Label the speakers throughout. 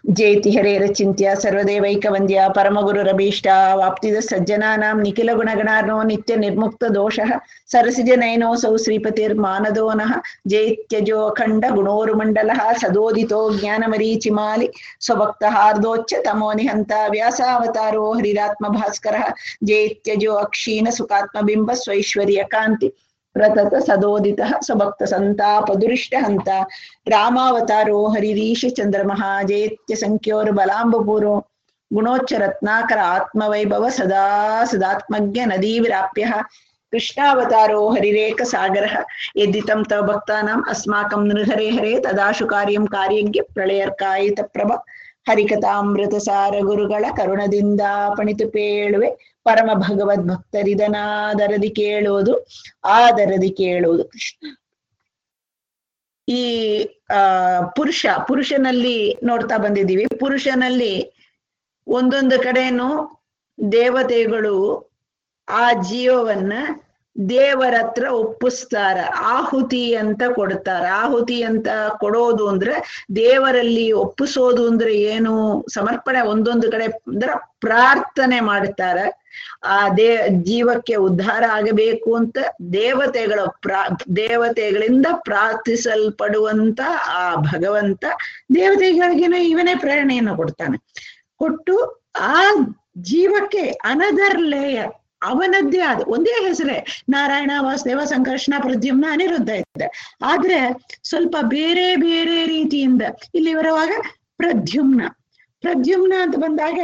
Speaker 1: ಜೇತಿ ಹರೇರಚಿಂತ್ಯ ಸರ್ವದೇವೈಕವಂದ್ಯ ಪರಮಗುರುರಭೀಷ್ಟ ವಾಪ್ತಿದ ಸಜ್ಜನಾನಾಂ ನಿಖಿಲ ಗುಣಗಣಾರ್ನೋ ನಿತ್ಯ ನಿರ್ಮುಕ್ತ ದೋಷಃ ಸರಸಿಜನಯನೋऽಸೌ ಶ್ರೀಪತಿರ್ಮಾನದೋ ನಃ ಜೇತ್ಯಜೋ ಅಖಂಡ ಗುಣೋರುಮಂಡಲಃ ಸದೋದಿತೋ ಜ್ಞಾನಮರೀಚಿಮಾಲಿ ಸ್ವಭಕ್ತಹಾರ್ದೋಚ್ಚ ತಮೋ ನಿಹಂತ ವ್ಯಾಸಾವತಾರೋ ಹರಿರಾತ್ಮ ಭಾಸ್ಕರಃ ಜೇತ್ಯಜೋ ಅಕ್ಷೀಣ ಸುಖಾತ್ಮಬಿಂಬ ಸ್ವೈಶ್ವರ್ಯ ಕಾಂತಿ ಪ್ರತತ ಸದೋದಿತಃ ಸ್ವಭಕ್ತ ಸಂತಾಪ ದುರಿಷ್ಟ ಹಂತ ರಾಮಾವತಾರೋ ಹರಿರೀಶ ಚಂದ್ರಮಃ ಜೇತ್ಯ ಸಂಖ್ಯೋರ್ ಬಲಾಂಬಪೂರೋ ಗುಣೋಚ್ಚ ರತ್ನಾಕರ ಆತ್ಮವೈಭವ ಸದಾ ಸದಾತ್ಮಜ್ಞ ನದೀ ವಿರಾಪ್ಯ ಕೃಷ್ಣಾವತಾರೋ ಹರಿರೇಕ ಸಾಗರ ಯದ್ದಿತಂ ತವ ಭಕ್ತಾನಾಂ ಅಸ್ಮಾಕಂ ನೃಹರೆ ಹರೆ ತದಾಶು ಕಾರ್ಯಂ ಕಾರ್ಯಜ್ಞ ಪ್ರಳಯರ್ಕಾಯಿತ ಪ್ರಭ ಹರಿಕಥಾಮೃತ ಸಾರ ಗುರುಗಳ ಕರುಣದಿಂದ ಪಣಿತು ಪೇಳುವೆ ಪರಮ ಭಗವದ್ ಭಕ್ತರಿದನಾದರದಿ ಕೇಳುವುದು ಆದರದಿ ಕೇಳುವುದು ಕೃಷ್ಣ ಈ ಆ ಪುರುಷ ಪುರುಷನಲ್ಲಿ ನೋಡ್ತಾ ಬಂದಿದ್ದೀವಿ ಪುರುಷನಲ್ಲಿ ಒಂದೊಂದು ಕಡೆನು ದೇವತೆಗಳು ಆ ಜೀವವನ್ನ ದೇವರ ಹತ್ರ ಒಪ್ಪಿಸ್ತಾರ ಆಹುತಿ ಅಂತ ಕೊಡ್ತಾರ ಆಹುತಿ ಅಂತ ಕೊಡೋದು ಅಂದ್ರೆ ದೇವರಲ್ಲಿ ಒಪ್ಪಿಸೋದು ಅಂದ್ರೆ ಏನು ಸಮರ್ಪಣೆ ಒಂದೊಂದು ಕಡೆ ಅಂದ್ರ ಪ್ರಾರ್ಥನೆ ಮಾಡ್ತಾರ ಆ ದೇ ಜೀವಕ್ಕೆ ಉದ್ಧಾರ ಆಗಬೇಕು ಅಂತ ದೇವತೆಗಳ ಪ್ರಾ ದೇವತೆಗಳಿಂದ ಪ್ರಾರ್ಥಿಸಲ್ಪಡುವಂತ ಆ ಭಗವಂತ ದೇವತೆಗಳಿಗೇನೋ ಇವನೇ ಪ್ರೇರಣೆಯನ್ನು ಕೊಡ್ತಾನೆ ಕೊಟ್ಟು ಆ ಜೀವಕ್ಕೆ ಅನದರ್ ಲೇಯರ್ ಅವನದ್ದೇ ಆದ ಒಂದೇ ಹೆಸರೇ ನಾರಾಯಣ ವಾಸುದೇವ ಸಂಕರ್ಷಣ ಪ್ರದ್ಯುಮ್ನ ಅನಿರುದ್ಧ ಇದೆ ಆದ್ರೆ ಸ್ವಲ್ಪ ಬೇರೆ ಬೇರೆ ರೀತಿಯಿಂದ ಇಲ್ಲಿ ಬರುವಾಗ ಪ್ರದ್ಯುಮ್ನ ಪ್ರದ್ಯುಮ್ನ ಅಂತ ಬಂದಾಗ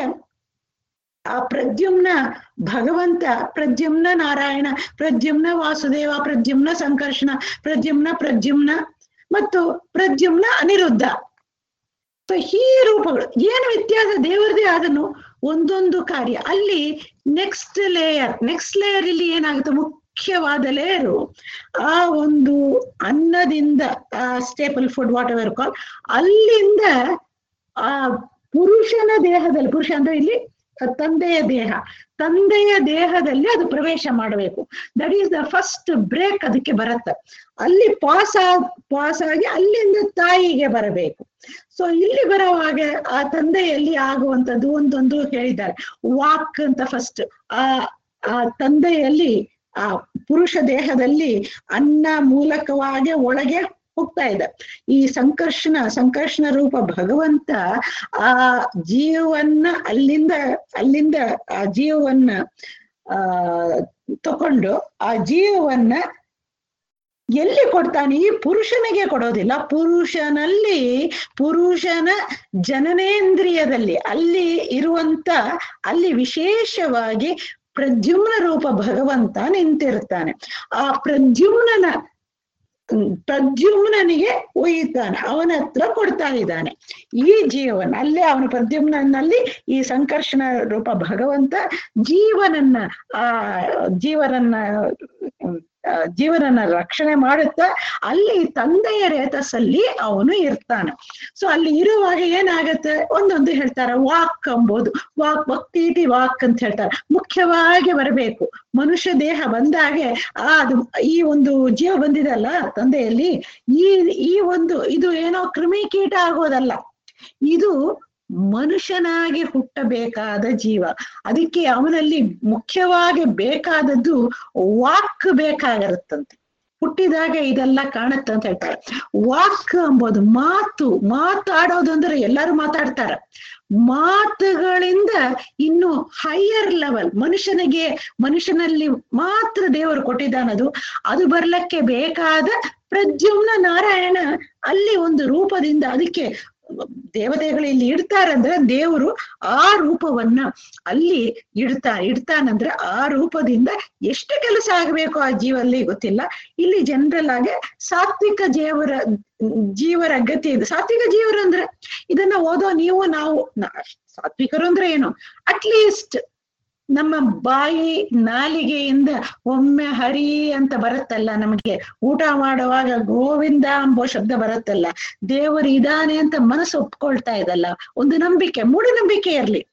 Speaker 1: ಆ ಪ್ರದ್ಯುಮ್ನ ಭಗವಂತ ಪ್ರದ್ಯುಮ್ನ ನಾರಾಯಣ ಪ್ರದ್ಯುಮ್ನ ವಾಸುದೇವ ಪ್ರದ್ಯುಮ್ನ ಸಂಕರ್ಷಣ ಪ್ರದ್ಯುಮ್ನ ಪ್ರದ್ಯುಮ್ನ ಮತ್ತು ಪ್ರದ್ಯುಮ್ನ ಅನಿರುದ್ಧ ಸೊ ಈ ರೂಪಗಳು ಏನು ವ್ಯತ್ಯಾಸ ದೇವರದೇ ಆದನು ಒಂದೊಂದು ಕಾರ್ಯ ಅಲ್ಲಿ ನೆಕ್ಸ್ಟ್ ಲೇಯರ್ ನೆಕ್ಸ್ಟ್ ಲೇಯರ್ ಇಲ್ಲಿ ಏನಾಗುತ್ತೆ ಮುಖ್ಯವಾದ ಲೇಯರು ಆ ಒಂದು ಅನ್ನದಿಂದ ಆ staple food whatever call ಅಲ್ಲಿಂದ ಆ ಪುರುಷನ ದೇಹದಲ್ಲಿ ಪುರುಷ ಅಂದ್ರೆ ಇಲ್ಲಿ ತಂದೆಯ ದೇಹ ತಂದೆಯ ದೇಹದಲ್ಲಿ ಅದು ಪ್ರವೇಶ ಮಾಡಬೇಕು that is the first break ಅದಕ್ಕೆ ಬರುತ್ತೆ ಅಲ್ಲಿ ಪಾಸ್ ಆ ಪಾಸ್ ಆಗಿ ಅಲ್ಲಿಂದ ತಾಯಿಗೆ ಬರಬೇಕು ಸೊ ಇಲ್ಲಿ ಬರುವಾಗ ಆ ತಂದೆಯಲ್ಲಿ ಆಗುವಂತದ್ದು ಒಂದೊಂದು ಹೇಳಿದ್ದಾರೆ ವಾಕ್ ಅಂತ ಫಸ್ಟ್ ಆ ಆ ತಂದೆಯಲ್ಲಿ ಆ ಪುರುಷ ದೇಹದಲ್ಲಿ ಅನ್ನ ಮೂಲಕವಾಗಿ ಒಳಗೆ ಹೋಗ್ತಾ ಇದೆ ಈ ಸಂಕರ್ಷಣ ಸಂಕರ್ಷಣ ರೂಪ ಭಗವಂತ ಆ ಜೀವನ್ನ ಅಲ್ಲಿಂದ ಅಲ್ಲಿಂದ ಆ ಜೀವವನ್ನ ಆ ತಕೊಂಡು ಆ ಜೀವವನ್ನ ಎಲ್ಲಿ ಕೊಡ್ತಾನೆ ಈ ಪುರುಷನಿಗೆ ಕೊಡೋದಿಲ್ಲ ಪುರುಷನಲ್ಲಿ ಪುರುಷನ ಜನನೇಂದ್ರಿಯದಲ್ಲಿ ಅಲ್ಲಿ ಇರುವಂತ ಅಲ್ಲಿ ವಿಶೇಷವಾಗಿ ಪ್ರದ್ಯುಮ್ನ ರೂಪ ಭಗವಂತ ನಿಂತಿರ್ತಾನೆ ಆ ಪ್ರದ್ಯುಮ್ನನ ಪ್ರದ್ಯುಮ್ನನಿಗೆ ಒಯ್ಯುತ್ತಾನೆ ಅವನ ಹತ್ರ ಕೊಡ್ತಾ ಇದ್ದಾನೆ ಈ ಜೀವನ ಅಲ್ಲೇ ಅವನ ಪ್ರದ್ಯುಮ್ನಲ್ಲಿ ಈ ಸಂಕರ್ಷಣ ರೂಪ ಭಗವಂತ ಜೀವನನ್ನ ಆ ಜೀವನನ್ನ ಜೀವನನ್ನ ರಕ್ಷಣೆ ಮಾಡುತ್ತಾ ಅಲ್ಲಿ ತಂದೆಯ ರೇತಸ್ಸಲ್ಲಿ ಅವನು ಇರ್ತಾನೆ ಸೊ ಅಲ್ಲಿ ಇರುವಾಗ ಏನಾಗತ್ತೆ ಒಂದೊಂದು ಹೇಳ್ತಾರೆ ವಾಕ್ ಅಂಬೋದು ವಾಕ್ ಭಕ್ತಿ ಇತಿ ವಾಕ್ ಅಂತ ಹೇಳ್ತಾರೆ ಮುಖ್ಯವಾಗಿ ಬರಬೇಕು ಮನುಷ್ಯ ದೇಹ ಬಂದಾಗೆ ಆ ಅದು ಈ ಒಂದು ಜೀವ ಬಂದಿದಲ್ಲ ತಂದೆಯಲ್ಲಿ ಈ ಈ ಒಂದು ಇದು ಏನೋ ಕ್ರಿಮಿಕೀಟ ಆಗೋದಲ್ಲ ಇದು ಮನುಷ್ಯನಾಗಿ ಹುಟ್ಟಬೇಕಾದ ಜೀವ ಅದಕ್ಕೆ ಅವನಲ್ಲಿ ಮುಖ್ಯವಾಗಿ ಬೇಕಾದದ್ದು ವಾಕ್ ಬೇಕಾಗಿರುತ್ತಂತೆ ಹುಟ್ಟಿದಾಗ ಇದೆಲ್ಲ ಕಾಣುತ್ತೆ ಅಂತ ಹೇಳ್ತಾರೆ ವಾಕ್ ಅಂಬೋದು ಮಾತು ಮಾತಾಡೋದು ಅಂದ್ರೆ ಎಲ್ಲರೂ ಮಾತಾಡ್ತಾರೆ ಮಾತುಗಳಿಂದ ಇನ್ನು ಹೈಯರ್ ಲೆವೆಲ್ ಮನುಷ್ಯನಿಗೆ ಮನುಷ್ಯನಲ್ಲಿ ಮಾತ್ರ ದೇವರು ಕೊಟ್ಟಿದ್ದಾನದು ಅದು ಬರ್ಲಕ್ಕೆ ಬೇಕಾದ ಪ್ರದ್ಯುಮ್ನ ನಾರಾಯಣ ಅಲ್ಲಿ ಒಂದು ರೂಪದಿಂದ ಅದಕ್ಕೆ ದೇವತೆಗಳು ಇಲ್ಲಿ ಇಡ್ತಾರಂದ್ರೆ ದೇವರು ಆ ರೂಪವನ್ನ ಅಲ್ಲಿ ಇಡ್ತಾ ಇಡ್ತಾನಂದ್ರೆ ಆ ರೂಪದಿಂದ ಎಷ್ಟು ಕೆಲಸ ಆಗ್ಬೇಕು ಆ ಜೀವಲ್ಲಿ ಗೊತ್ತಿಲ್ಲ ಇಲ್ಲಿ ಜನರಲ್ ಆಗಿ ಸಾತ್ವಿಕ ಜೀವರ ಜೀವರ ಗತಿ ಇದೆ ಸಾತ್ವಿಕ ಜೀವರು ಅಂದ್ರೆ ಇದನ್ನ ಓದೋ ನೀವು ನಾವು ಸಾತ್ವಿಕರು ಅಂದ್ರೆ ಏನು ಅಟ್ಲೀಸ್ಟ್ ನಮ್ಮ ಬಾಯಿ ನಾಲಿಗೆಯಿಂದ ಒಮ್ಮೆ ಹರಿ ಅಂತ ಬರುತ್ತಲ್ಲ ನಮಗೆ ಊಟ ಮಾಡುವಾಗ ಗೋವಿಂದ ಎಂಬೋ ಶಬ್ದ ಬರುತ್ತಲ್ಲ ದೇವರು ಇದಾನೆ ಅಂತ ಮನಸ್ಸು ಒಪ್ಕೊಳ್ತಾ ಇದಲ್ಲ ಒಂದು ನಂಬಿಕೆ ಮೂಢನಂಬಿಕೆ ಇರ್ಲಿ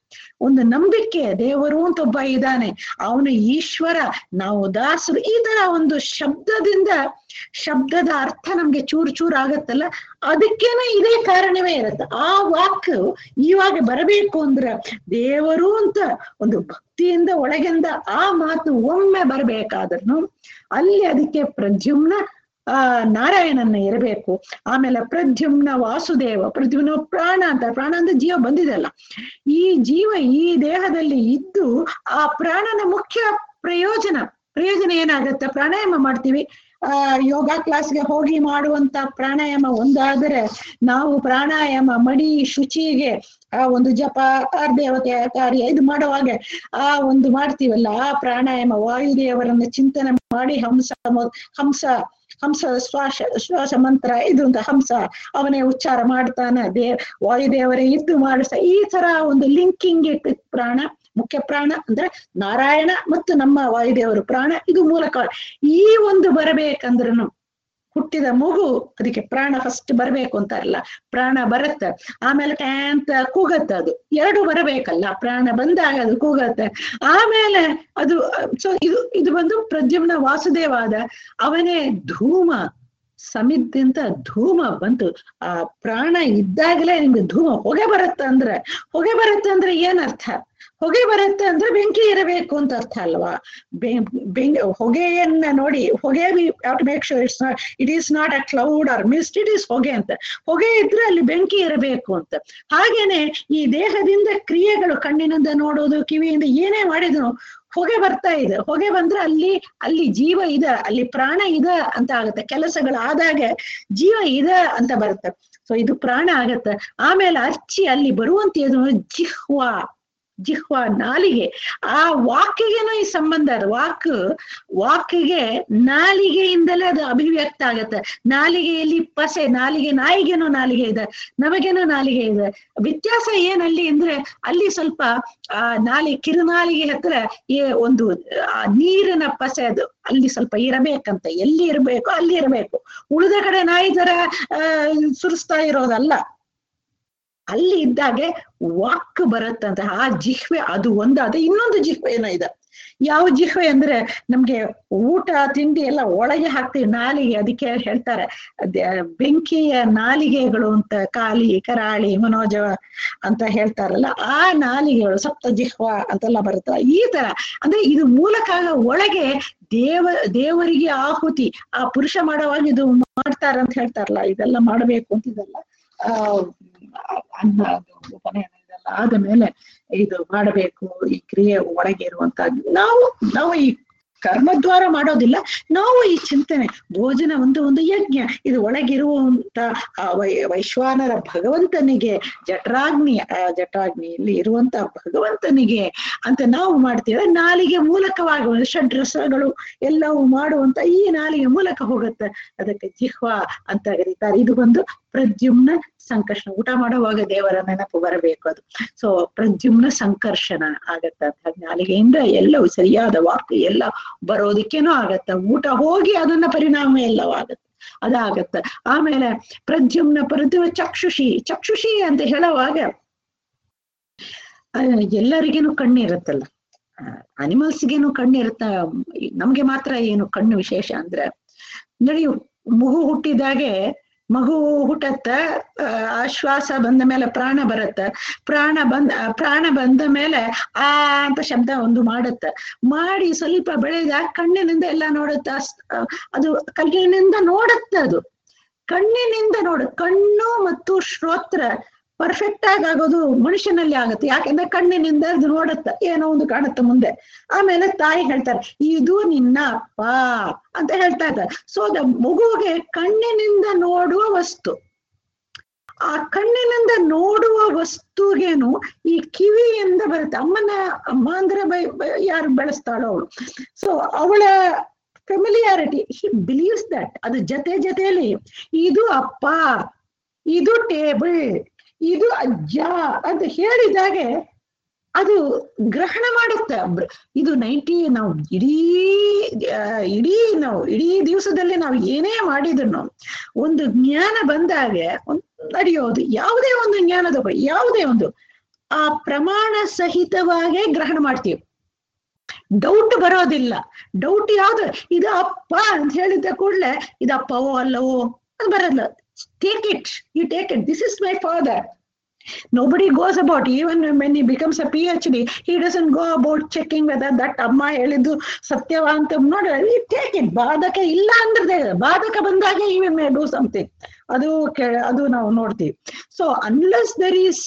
Speaker 1: ಒಂದು ನಂಬಿಕೆ ದೇವರು ಅಂತ ಒಬ್ಬ ಇದ್ದಾನೆ ಅವನು ಈಶ್ವರ ನಾವು ದಾಸರು ಈ ತರ ಒಂದು ಶಬ್ದದಿಂದ ಶಬ್ದದ ಅರ್ಥ ನಮ್ಗೆ ಚೂರ್ ಚೂರ್ ಆಗತ್ತಲ್ಲ ಅದಕ್ಕೇನೆ ಇದೇ ಕಾರಣವೇ ಇರುತ್ತೆ ಆ ವಾಕ್ ಇವಾಗ ಬರಬೇಕು ಅಂದ್ರೆ ದೇವರು ಅಂತ ಒಂದು ಭಕ್ತಿಯಿಂದ ಒಳಗಿಂದ ಆ ಮಾತು ಒಮ್ಮೆ ಬರ್ಬೇಕಾದ್ರೂ ಅಲ್ಲಿ ಅದಕ್ಕೆ ಪ್ರದ್ಯುಮ್ನ ಆ ನಾರಾಯಣನ್ನ ಇರಬೇಕು ಆಮೇಲೆ ಪ್ರದ್ಯುಮ್ನ ವಾಸುದೇವ ಪ್ರದ್ಯುಮ್ನ ಪ್ರಾಣ ಅಂತ ಪ್ರಾಣ ಅಂದ್ರೆ ಜೀವ ಬಂದಿದೆಲ್ಲ ಈ ಜೀವ ಈ ದೇಹದಲ್ಲಿ ಇದ್ದು ಆ ಪ್ರಾಣನ ಮುಖ್ಯ ಪ್ರಯೋಜನ ಪ್ರಯೋಜನ ಏನಾಗತ್ತೆ ಪ್ರಾಣಾಯಾಮ ಮಾಡ್ತೀವಿ ಆ ಯೋಗ ಕ್ಲಾಸ್ಗೆ ಹೋಗಿ ಮಾಡುವಂತ ಪ್ರಾಣಾಯಾಮ ಒಂದಾದರೆ ನಾವು ಪ್ರಾಣಾಯಾಮ ಮಡಿ ಶುಚಿಗೆ ಆ ಒಂದು ಜಪ ದೇವತೆ ಕಾರ್ಯ ಇದು ಮಾಡುವಾಗ ಆ ಒಂದು ಮಾಡ್ತೀವಲ್ಲ ಆ ಪ್ರಾಣಾಯಾಮ ವಾಯುದೇವರನ್ನ ಚಿಂತನೆ ಮಾಡಿ ಹಂಸ ಮೊ- ಹಂಸ ಹಂಸ ಶ್ವಾಸ ಶ್ವಾಸ ಮಂತ್ರ ಇದು ಅಂತ ಹಂಸ ಅವನೇ ಉಚ್ಚಾರ ಮಾಡ್ತಾನ ದೇ ವಾಯುದೇವರೇ ಇದ್ದು ಮಾಡಿಸ ಈ ತರ ಒಂದು ಲಿಂಕಿಂಗ್ ಪ್ರಾಣ ಮುಖ್ಯ ಪ್ರಾಣ ಅಂದ್ರೆ ನಾರಾಯಣ ಮತ್ತು ನಮ್ಮ ವಾಯುದೇವರು ಪ್ರಾಣ ಇದು ಮೂಲಕ ಈ ಒಂದು ಬರಬೇಕಂದ್ರೂ ಹುಟ್ಟಿದ ಮಗು ಅದಕ್ಕೆ ಪ್ರಾಣ ಫಸ್ಟ್ ಬರಬೇಕು ಅಂತಾರಲ್ಲ ಪ್ರಾಣ ಬರುತ್ತೆ ಆಮೇಲೆ ಅಂತ ಕೂಗತ್ತೆ ಅದು ಎರಡು ಬರಬೇಕಲ್ಲ ಪ್ರಾಣ ಬಂದಾಗ ಅದು ಕೂಗತ್ತೆ ಆಮೇಲೆ ಅದು ಸೊ ಇದು ಇದು ಬಂದು ಪ್ರದ್ಯುಮ್ನ ವಾಸುದೇವಾದ ಅವನೇ ಧೂಮ ಸಮಿದ್ದಿಂದ ಧೂಮ ಬಂತು ಆ ಪ್ರಾಣ ಇದ್ದಾಗಲೇ ನಿಮ್ಗೆ ಧೂಮ ಹೊಗೆ ಬರುತ್ತೆ ಅಂದ್ರೆ ಹೊಗೆ ಬರುತ್ತೆ ಅಂದ್ರೆ ಏನ್ ಅರ್ಥ ಹೊಗೆ ಬರುತ್ತೆ ಅಂದ್ರೆ ಬೆಂಕಿ ಇರಬೇಕು ಅಂತ ಅರ್ಥ ಅಲ್ವಾ ಬೆಂಗ್ ಹೊಗೆಯನ್ನ ನೋಡಿ ಹೊಗೆ make sure it's not it is not a cloud or mist it is ಹೊಗೆ ಅಂತ ಹೊಗೆ ಇದ್ರೆ ಅಲ್ಲಿ ಬೆಂಕಿ ಇರಬೇಕು ಅಂತ ಹಾಗೇನೆ ಈ ದೇಹದಿಂದ ಕ್ರಿಯೆಗಳು ಕಣ್ಣಿನಿಂದ ನೋಡೋದು ಕಿವಿಯಿಂದ ಏನೇ ಮಾಡಿದ್ರು ಹೊಗೆ ಬರ್ತಾ ಇದೆ ಹೊಗೆ ಬಂದ್ರೆ ಅಲ್ಲಿ ಅಲ್ಲಿ ಜೀವ ಇದೆ ಅಲ್ಲಿ ಪ್ರಾಣ ಇದೆ ಅಂತ ಆಗುತ್ತೆ ಕೆಲಸಗಳಾದಾಗ ಜೀವ ಇದೆ ಅಂತ ಬರುತ್ತೆ ಸೊ ಇದು ಪ್ರಾಣ ಆಗತ್ತೆ ಆಮೇಲೆ ಅಚ್ಚಿ ಅಲ್ಲಿ ಬರುವಂತ ಏನು ಜಿಹ್ವಾ ಜಿಹ್ವಾ ನಾಲಿಗೆ ಆ ವಾಕಿಗೆನೂ ಈ ಸಂಬಂಧ ಅದು ವಾಕ್ ವಾಕಿಗೆ ನಾಲಿಗೆಯಿಂದಲೇ ಅದು ಅಭಿವ್ಯಕ್ತ ಆಗತ್ತೆ ನಾಲಿಗೆಯಲ್ಲಿ ಪಸೆ ನಾಲಿಗೆ ನಾಯಿಗೇನೋ ನಾಲಿಗೆ ಇದೆ ನಮಗೇನೋ ನಾಲಿಗೆ ಇದೆ ವ್ಯತ್ಯಾಸ ಏನಲ್ಲಿ ಅಂದ್ರೆ ಅಲ್ಲಿ ಸ್ವಲ್ಪ ಆ ನಾಲಿ ಕಿರುನಾಲಿಗೆ ಹತ್ರ ಈ ಒಂದು ಆ ನೀರಿನ ಪಸೆ ಅದು ಅಲ್ಲಿ ಸ್ವಲ್ಪ ಇರಬೇಕಂತ ಎಲ್ಲಿ ಇರಬೇಕು ಅಲ್ಲಿ ಇರಬೇಕು ಉಳಿದ ಕಡೆ ನಾಯಿ ತರ ಆ ಸುರಿಸ್ತಾ ಇರೋದಲ್ಲ ಅಲ್ಲಿ ಇದ್ದಾಗೆ ವಾಕ್ ಬರುತ್ತಂತ ಆ ಜಿಹ್ವೆ ಅದು ಒಂದಾದ ಇನ್ನೊಂದು ಜಿಹ್ವೆ ಏನೋ ಇದೆ ಯಾವ ಜಿಹ್ವೆ ಅಂದ್ರೆ ನಮ್ಗೆ ಊಟ ತಿಂಡಿ ಎಲ್ಲ ಒಳಗೆ ಹಾಕ್ತೀವಿ ನಾಲಿಗೆ ಅದಕ್ಕೆ ಹೇಳ್ತಾರೆ ಅದೇ ಬೆಂಕಿಯ ನಾಲಿಗೆಗಳು ಅಂತ ಕಾಲಿ ಕರಾಳಿ ಮನೋಜ ಅಂತ ಹೇಳ್ತಾರಲ್ಲ ಆ ನಾಲಿಗೆಗಳು ಸಪ್ತ ಜಿಹ್ವ ಅಂತೆಲ್ಲ ಬರುತ್ತಲ್ಲ ಈ ತರ ಅಂದ್ರೆ ಇದು ಮೂಲಕ ಒಳಗೆ ದೇವ ದೇವರಿಗೆ ಆಹುತಿ ಆ ಪುರುಷ ಮಾಡುವಾಗ ಇದು ಮಾಡ್ತಾರ ಅಂತ ಹೇಳ್ತಾರಲ್ಲ ಇದೆಲ್ಲ ಮಾಡಬೇಕು ಅಂತ ಇದೆಲ್ಲ ಆ ಅನ್ನ ಅದು ಉಪನಯನ ಇದೆಲ್ಲ ಆದ ಮೇಲೆ ಇದು ಮಾಡಬೇಕು ಈ ಕ್ರಿಯೆ ಒಳಗೆ ಇರುವಂತ ನಾವು ನಾವು ಈ ಕರ್ಮದ್ವಾರ ಮಾಡೋದಿಲ್ಲ ನಾವು ಈ ಚಿಂತನೆ ಭೋಜನ ಒಂದು ಒಂದು ಯಜ್ಞ ಇದು ಒಳಗಿರುವಂತ ಆ ವೈ ವೈಶ್ವಾನರ ಭಗವಂತನಿಗೆ ಜಠರಾಗ್ನಿ ಆ ಜಠರಾಗ್ನಿಯಲ್ಲಿ ಇರುವಂತ ಭಗವಂತನಿಗೆ ಅಂತ ನಾವು ಮಾಡ್ತೀವಿ ನಾಲಿಗೆ ಮೂಲಕವಾಗಿ ಷಡ್ರಸಗಳು ಎಲ್ಲವೂ ಮಾಡುವಂತ ಈ ನಾಲಿಗೆ ಮೂಲಕ ಹೋಗುತ್ತೆ ಅದಕ್ಕೆ ಜಿಹ್ವಾ ಅಂತ ಕರೀತಾರೆ ಇದು ಒಂದು ಪ್ರದ್ಯುಮ್ನ ಸಂಕರ್ಷಣ ಊಟ ಮಾಡುವಾಗ ದೇವರ ನೆನಪು ಬರಬೇಕು ಅದು ಸೊ ಪ್ರದ್ಯುಮ್ನ ಸಂಕರ್ಷಣ ಆಗತ್ತ ಅಂತ ನಾಲಿಗೆಯಿಂದ ಎಲ್ಲವೂ ಸರಿಯಾದ ವಾಕ್ಯ ಎಲ್ಲ ಬರೋದಿಕ್ಕೇನೋ ಆಗತ್ತ ಊಟ ಹೋಗಿ ಅದನ್ನ ಪರಿಣಾಮ ಎಲ್ಲವೂ ಆಗತ್ತೆ ಅದಾಗತ್ತ ಆಮೇಲೆ ಪ್ರದ್ಯುಮ್ನ ಪ್ರದ್ಯುಮ ಚಕ್ಷುಷಿ ಚಕ್ಷುಷಿ ಅಂತ ಹೇಳುವಾಗ ಎಲ್ಲರಿಗೇನು ಕಣ್ಣು ಇರುತ್ತಲ್ಲ ಅನಿಮಲ್ಸ್ಗೇನು ಕಣ್ಣು ಇರುತ್ತ ನಮ್ಗೆ ಮಾತ್ರ ಏನು ಕಣ್ಣು ವಿಶೇಷ ಅಂದ್ರೆ ನೋಡಿ ಮಗು ಹುಟ್ಟಿದಾಗೆ ಮಗು ಹುಟ್ಟತ್ತ ಆಶ್ವಾಸ ಬಂದ ಮೇಲೆ ಪ್ರಾಣ ಬರತ್ತ ಪ್ರಾಣ ಬಂದ ಪ್ರಾಣ ಬಂದ ಮೇಲೆ ಆ ಅಂತ ಶಬ್ದ ಒಂದು ಮಾಡತ್ತ ಮಾಡಿ ಸ್ವಲ್ಪ ಬೆಳೆದ ಕಣ್ಣಿನಿಂದ ಎಲ್ಲ ನೋಡುತ್ತ ಅದು ಕಣ್ಣಿನಿಂದ ನೋಡುತ್ತ ಅದು ಕಣ್ಣಿನಿಂದ ನೋಡು ಕಣ್ಣು ಮತ್ತು ಶ್ರೋತ್ರ ಪರ್ಫೆಕ್ಟ್ ಆಗಿ ಆಗೋದು ಮನುಷ್ಯನಲ್ಲಿ ಆಗುತ್ತೆ ಯಾಕೆಂದ್ರೆ ಕಣ್ಣಿನಿಂದ ಅದು ನೋಡುತ್ತ ಏನೋ ಒಂದು ಕಾಣುತ್ತೆ ಮುಂದೆ ಆಮೇಲೆ ತಾಯಿ ಹೇಳ್ತಾರೆ ಇದು ನಿನ್ನ ಅಪ್ಪ ಅಂತ ಹೇಳ್ತಾ ಇದ್ದಾರೆ ಸೊ ದ ಮಗುವಿಗೆ ಕಣ್ಣಿನಿಂದ ನೋಡುವ ವಸ್ತು ಆ ಕಣ್ಣಿನಿಂದ ನೋಡುವ ವಸ್ತುಗೇನು ಈ ಕಿವಿಯಿಂದ ಬರುತ್ತೆ ಅಮ್ಮನ ಅಮ್ಮ ಅಂದ್ರೆ ಬೈ ಯಾರು ಬೆಳೆಸ್ತಾಳೋ ಅವಳು ಸೊ ಅವಳ ಫೆಮಿಲಿಯಾರಿಟಿ ಹಿ ಬಿಲೀವ್ಸ್ ದಟ್ ಅದು ಜೊತೆ ಜೊತೆಯಲ್ಲಿ ಇದು ಅಪ್ಪ ಇದು ಟೇಬಲ್ ಇದು ಅಜ್ಜ ಅಂತ ಹೇಳಿದಾಗೆ ಅದು ಗ್ರಹಣ ಮಾಡುತ್ತೆ ಇದು ನೈಂಟಿ ನಾವು ಇಡೀ ಇಡೀ ನಾವು ಇಡೀ ದಿವಸದಲ್ಲಿ ನಾವು ಏನೇ ಮಾಡಿದ್ರು ಒಂದು ಜ್ಞಾನ ಬಂದಾಗ ನಡೆಯೋದು ಯಾವುದೇ ಒಂದು ಜ್ಞಾನದ ಯಾವುದೇ ಒಂದು ಆ ಪ್ರಮಾಣ ಸಹಿತವಾಗೇ ಗ್ರಹಣ ಮಾಡ್ತೀವಿ ಡೌಟ್ ಬರೋದಿಲ್ಲ ಡೌಟ್ ಯಾವ್ದು ಇದು ಅಪ್ಪ ಅಂತ ಹೇಳಿದ ಕೂಡಲೇ ಇದು ಅಪ್ಪವೋ ಅಲ್ಲವೋ ಅದು ಬರಲ್ಲ take it you take it this is my father nobody goes about even when he becomes a phd he doesn't go about checking whether that ಅಮ್ಮ ಹೇಳಿದ್ದು ಸತ್ಯವ ಅಂತ ನೋಡಿ ಟೇಕ್ ಇಟ್ ಬಾಧಕ ಇಲ್ಲ ಅಂದ್ರೆ ಬಾಧಕ ಬಂದಾಗ ಇವನ್ ಮೇ ಡೂ ಸಮಥಿಂಗ್ ಅದು ಕೆ- ಅದು ನಾವು ನೋಡ್ತೀವಿ ಸೊ ಅನ್ಲೆಸ್ ದರ್ ಈಸ್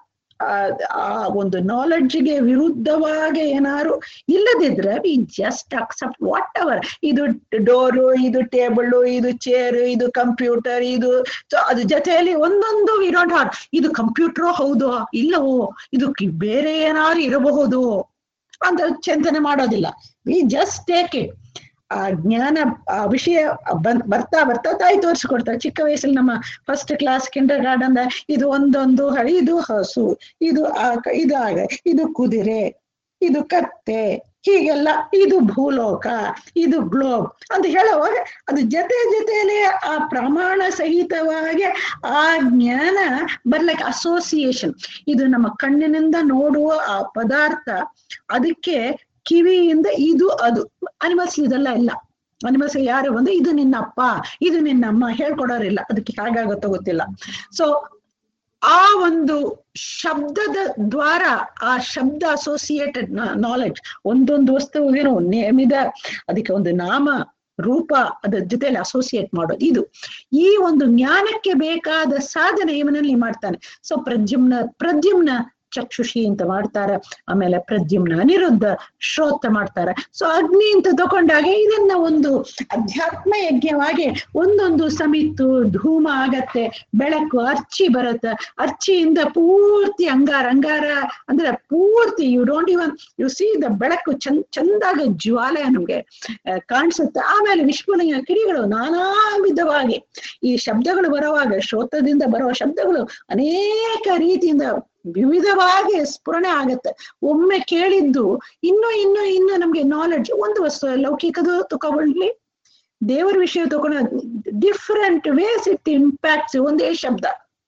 Speaker 1: ಆ ಒಂದು ನಾಲೆಡ್ಜ್ಗೆ ವಿರುದ್ಧವಾಗಿ ಏನಾರು ಇಲ್ಲದಿದ್ರೆ we just accept whatever ಇದು ಡೋರು ಇದು ಟೇಬಲ್ ಇದು ಚೇರ್ ಇದು ಕಂಪ್ಯೂಟರ್ ಇದು ಸೊ ಅದ್ರ ಜೊತೆಯಲ್ಲಿ ಒಂದೊಂದು ವಿ ಡೋಂಟ್ ಹಾಟ್ ಇದು ಕಂಪ್ಯೂಟರ್ ಹೌದು ಇಲ್ಲವೋ ಇದು ಕಿ- ಬೇರೆ ಏನಾದ್ರು ಇರಬಹುದು ಅಂತ ಚಿಂತನೆ ಮಾಡೋದಿಲ್ಲ ವಿ ಜಸ್ಟ್ ಟೇಕ್ ಇಟ್ ಆ ಜ್ಞಾನ ಆ ವಿಷಯ ಬನ್- ಬರ್ತಾ ಬರ್ತಾ ತಾಯಿ ತೋರಿಸ್ಕೊಡ್ತಾರೆ ಚಿಕ್ಕ ವಯಸ್ಸಲ್ಲಿ ನಮ್ಮ ಫಸ್ಟ್ ಕ್ಲಾಸ್ ಕಿಂಡರ್ ಗಾರ್ಡನ್ ಇದು ಒಂದೊಂದು ಹ- ಇದು ಹಸು ಇದು ಆಕ ಇದು ಆಗ ಇದು ಕುದುರೆ ಇದು ಕತ್ತೆ ಹೀಗೆಲ್ಲ ಇದು ಭೂಲೋಕ ಇದು ಗ್ಲೋಬ್ ಅಂತ ಹೇಳುವಾಗ ಅದು ಜೊತೆ ಜೊತೆಯಲ್ಲಿ ಆ ಪ್ರಮಾಣ ಸಹಿತವಾಗಿ ಆ ಜ್ಞಾನ ಬರ್ಲಿಕ್ಕೆ ಅಸೋಸಿಯೇಷನ್ ಇದು ನಮ್ಮ ಕಣ್ಣಿನಿಂದ ನೋಡುವ ಆ ಪದಾರ್ಥ ಅದಕ್ಕೆ ಕಿವಿಯಿಂದ ಇದು ಅದು ಅನಿಮಲ್ಸ್ ಇದೆಲ್ಲ ಇಲ್ಲ ಅನಿಮಲ್ಸ್ ಯಾರು ಬಂದು ಇದು ನಿನ್ನ ಅಪ್ಪ ಇದು ನಿನ್ನ ಅಮ್ಮ ಹೇಳ್ಕೊಡೋರಿಲ್ಲ ಅದಕ್ಕೆ ಹೇಗಾಗುತ್ತೋ ಗೊತ್ತಿಲ್ಲ ಸೊ ಆ ಒಂದು ಶಬ್ದದ ದ್ವಾರ ಆ ಶಬ್ದ ಅಸೋಸಿಯೇಟೆಡ್ ನಾಲೆಡ್ಜ್ ಒಂದೊಂದು ವಸ್ತುವಿಗೂ ನೇಮಿದ ಅದಕ್ಕೆ ಒಂದು ನಾಮ ರೂಪ ಅದ್ರ ಜೊತೆಲಿ ಅಸೋಸಿಯೇಟ್ ಮಾಡೋದು ಇದು ಈ ಒಂದು ಜ್ಞಾನಕ್ಕೆ ಬೇಕಾದ ಸಾಧನೆ ಇವನಲ್ಲಿ ಮಾಡ್ತಾನೆ ಸೊ ಪ್ರದ್ಯುಮ್ನ ಪ್ರದ್ಯುಮ್ನ ಚಕ್ಷುಷಿ ಅಂತ ಮಾಡ್ತಾರೆ ಆಮೇಲೆ ಪ್ರದ್ಯುಮ್ನ ಅನಿರುದ್ಧ ಶ್ರೋತ ಮಾಡ್ತಾರೆ ಸೊ ಅಗ್ನಿ ಅಂತ ತಗೊಂಡಾಗ ಇದನ್ನ ಒಂದು ಅಧ್ಯಾತ್ಮ ಯಜ್ಞವಾಗಿ ಒಂದೊಂದು ಸಮಿತ್ತು ಧೂಮ ಆಗತ್ತೆ ಬೆಳಕು ಅರ್ಚಿ ಬರುತ್ತೆ ಅರ್ಚಿಯಿಂದ ಪೂರ್ತಿ ಅಂಗಾರ ಅಂಗಾರ ಅಂದ್ರೆ ಪೂರ್ತಿ you don't even you see the ಬೆಳಕು ಚಂದ ಚಂದಾಗ ಜ್ವಾಲೆ ನಮ್ಗೆ ಆ, ಕಾಣಿಸುತ್ತೆ ಆಮೇಲೆ ವಿಶ್ವಲಿಂಗ ಕಿಡಿಗಳು ನಾನಾ ವಿಧವಾಗಿ ಈ ಶಬ್ದಗಳು ಬರುವಾಗ ಶ್ರೋತದಿಂದ ಬರುವ ಶಬ್ದಗಳು ಅನೇಕ ರೀತಿಯಿಂದ ವಿವಿಧವಾಗಿ ಸ್ಫುರಣೆ ಆಗತ್ತೆ ಒಮ್ಮೆ ಕೇಳಿದ್ದು ಇನ್ನು ಇನ್ನು ಇನ್ನು ನಮ್ಗೆ ನಾಲೆಡ್ಜ್ ಒಂದು ವಸ್ತು ಲೌಕಿಕದು ತಗೊಳ್ಳಿ ದೇವರ ವಿಷಯ ತಗೊಂಡ ಡಿಫ್ರೆಂಟ್ ವೇಸ್ ಇಟ್ ಇಂಪ್ಯಾಕ್ಟ್ಸ್ ಒಂದೇ ಶಬ್ದ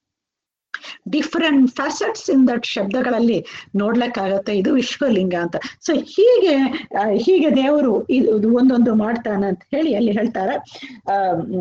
Speaker 1: ಡಿಫ್ರೆಂಟ್ ಫ್ಯಾಸೆಟ್ಸ್ ಇನ್ ದಟ್ ಶಬ್ದಗಳಲ್ಲಿ ನೋಡ್ಲಿಕ್ಕಾಗತ್ತೆ ಇದು ವಿಶ್ವಲಿಂಗ ಅಂತ ಸೊ ಹೀಗೆ ಆ, ಹೀಗೆ ದೇವರು ಇದು ಇದು ಒಂದೊಂದು ಮಾಡ್ತಾನೆ ಅಂತ ಹೇಳಿ ಅಲ್ಲಿ ಹೇಳ್ತಾರೆ ಆ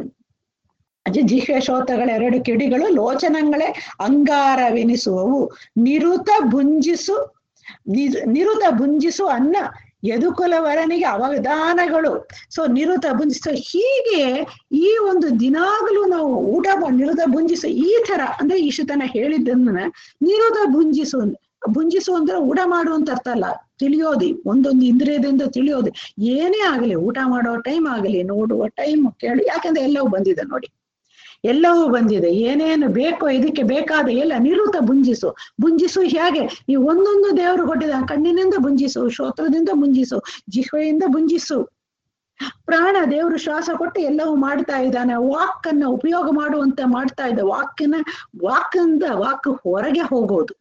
Speaker 1: ಅಜ- ಜಿಹ್ವೆ ಶೋತಗಳ ಎರಡು ಕಿಡಿಗಳು ಲೋಚನಗಳೇ ಅಂಗಾರವೆನಿಸುವವು ನಿರುತ ಭುಂಜಿಸು ನಿ- ನಿರುತ ಭುಂಜಿಸು ಅನ್ನ ಯದುಕುಲವರನಿಗೆ ಅವಧಾನಗಳು ಸೊ ನಿರುತ ಭುಂಜಿಸು ಹೀಗೆ ಈ ಒಂದು ದಿನಾಗಲೂ ನಾವು ಊಟ ಮಾಡಿ ನಿರುತ ಭುಂಜಿಸು ಈ ತರ ಅಂದ್ರೆ ಈಶುತನ ಹೇಳಿದ್ದನ್ನ ನಿರುತ ಭುಂಜಿಸು ಭುಂಜಿಸು ಅಂದ್ರೆ ಊಟ ಮಾಡು ಅಂತ ಅರ್ಥ ಅಲ್ಲ ತಿಳಿಯೋದು ಒಂದೊಂದು ಇಂದ್ರಿಯದಿಂದ ತಿಳಿಯೋದು ಏನೇ ಆಗಲಿ ಊಟ ಮಾಡೋ ಟೈಮ್ ಆಗಲಿ ನೋಡುವ ಟೈಮ್ ಕೇಳಿ ಯಾಕಂದ್ರೆ ಎಲ್ಲವೂ ಬಂದಿದೆ ನೋಡಿ ಎಲ್ಲವೂ ಬಂದಿದೆ ಏನೇನು ಬೇಕೋ ಇದಕ್ಕೆ ಬೇಕಾದ ಎಲ್ಲ ನಿರುತ ಭುಂಜಿಸು ಭುಂಜಿಸು ಹೇಗೆ ಈ ಒಂದೊಂದು ದೇವರು ಕೊಟ್ಟಿದ ಕಣ್ಣಿನಿಂದ ಭುಂಜಿಸು ಶ್ರೋತ್ರದಿಂದ ಭುಂಜಿಸು ಜಿಹ್ವೆಯಿಂದ ಭುಂಜಿಸು ಪ್ರಾಣ ದೇವರು ಶ್ವಾಸ ಕೊಟ್ಟು ಎಲ್ಲವೂ ಮಾಡ್ತಾ ಇದ್ದಾನೆ ವಾಕನ್ನ ಉಪಯೋಗ ಮಾಡುವಂತ ಮಾಡ್ತಾ ಇದ್ದ ವಾಕಿನ ವಾಕಿಂದ ವಾಕ್ ಹೊರಗೆ ಹೋಗೋದು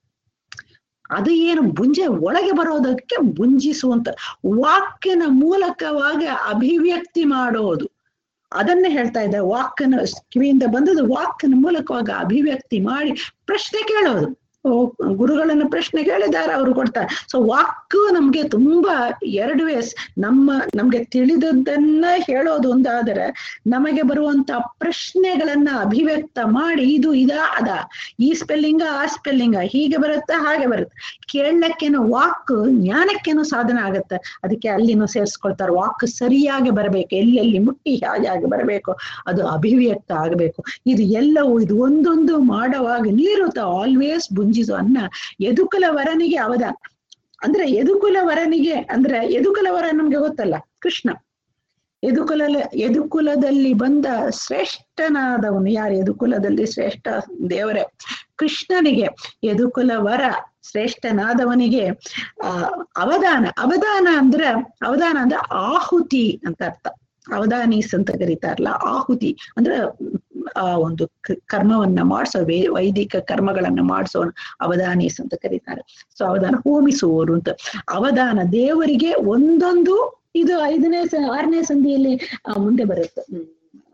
Speaker 1: ಅದು ಏನು ಬುಂಜೆ ಒಳಗೆ ಬರೋದಕ್ಕೆ ಭುಂಜಿಸುವಂತ ವಾಕಿನ ಮೂಲಕವಾಗಿ ಅಭಿವ್ಯಕ್ತಿ ಮಾಡೋದು ಅದನ್ನೇ ಹೇಳ್ತಾ ಇದ್ದ ವಾಕ್ನ ಕಿವಿಯಿಂದ ಬಂದದ್ದು ವಾಕ್ನ ಮೂಲಕವಾಗಿ ಅಭಿವ್ಯಕ್ತಿ ಮಾಡಿ ಪ್ರಶ್ನೆ ಕೇಳೋದು ಓ ಗುರುಗಳನ್ನ ಪ್ರಶ್ನೆ ಕೇಳಿದ್ದಾರೆ ಅವರು ಕೊಡ್ತಾರೆ ಸೊ ವಾಕು ನಮ್ಗೆ ತುಂಬಾ ಎರಡು ವೇಸ್ ನಮ್ಮ ನಮ್ಗೆ ತಿಳಿದದ್ದನ್ನ ಹೇಳೋದು ಒಂದಾದರೆ ನಮಗೆ ಬರುವಂತ ಪ್ರಶ್ನೆಗಳನ್ನ ಅಭಿವ್ಯಕ್ತ ಮಾಡಿ ಇದು ಇದ ಅದ ಈ ಸ್ಪೆಲ್ಲಿಂಗ ಆ ಸ್ಪೆಲ್ಲಿಂಗ ಹೀಗೆ ಬರುತ್ತೆ ಹಾಗೆ ಬರುತ್ತೆ ಕೇಳಕ್ಕೇನು ವಾಕ್ ಜ್ಞಾನಕ್ಕೇನು ಸಾಧನ ಆಗತ್ತೆ ಅದಕ್ಕೆ ಅಲ್ಲಿನೂ ಸೇರಿಸ್ಕೊಳ್ತಾರೆ ವಾಕ್ ಸರಿಯಾಗಿ ಬರಬೇಕು ಎಲ್ಲೆಲ್ಲಿ ಮುಟ್ಟಿ ಹೇಗೆ ಬರಬೇಕು ಅದು ಅಭಿವ್ಯಕ್ತ ಆಗಬೇಕು ಇದು ಎಲ್ಲವೂ ಇದು ಒಂದೊಂದು ಮಾಡುವಾಗ ನೀರುತ ಆಲ್ವೇಸ್ ಬುಂಜಿಸು ಅನ್ನ ಯದುಕುಲ ವರನಿಗೆ ಅವಧಾನ ಅಂದ್ರೆ ಯದುಕುಲ ವರನಿಗೆ ಅಂದ್ರೆ ಯದುಕುಲ ವರ ನಮ್ಗೆ ಗೊತ್ತಲ್ಲ ಕೃಷ್ಣ ಯದುಕುಲ ಯದುಕುಲದಲ್ಲಿ ಬಂದ ಶ್ರೇಷ್ಠನಾದವನು ಯಾರು ಯದುಕುಲದಲ್ಲಿ ಶ್ರೇಷ್ಠ ದೇವರೇ ಕೃಷ್ಣನಿಗೆ ಯದುಕುಲ ವರ ಶ್ರೇಷ್ಠನಾದವನಿಗೆ ಆ ಅವಧಾನ ಅವಧಾನ ಅಂದ್ರೆ ಅವಧಾನ ಅಂದ್ರೆ ಆಹುತಿ ಅಂತ ಅರ್ಥ ಅವಧಾನೀಸ್ ಅಂತ ಕರೀತಾರಲ್ಲ ಆಹುತಿ ಅಂದ್ರೆ ಆ ಒಂದು ಕ- ಕರ್ಮವನ್ನ ಮಾಡಿಸೋ ವೇ ವೈದಿಕ ಕರ್ಮಗಳನ್ನ ಮಾಡಿಸೋ ಅವಧಾನೀಸ್ ಅಂತ ಕರೀತಾರೆ ಸೊ ಅವಧಾನ ಹೋಮಿಸುವವರು ಅಂತ ಅವಧಾನ ದೇವರಿಗೆ ಒಂದೊಂದು ಇದು ಐದನೇ ಸ- ಆರನೇ ಸಂಧಿಯಲ್ಲಿ ಆ, ಮುಂದೆ ಬರುತ್ತೆ ಹ್ಮ್.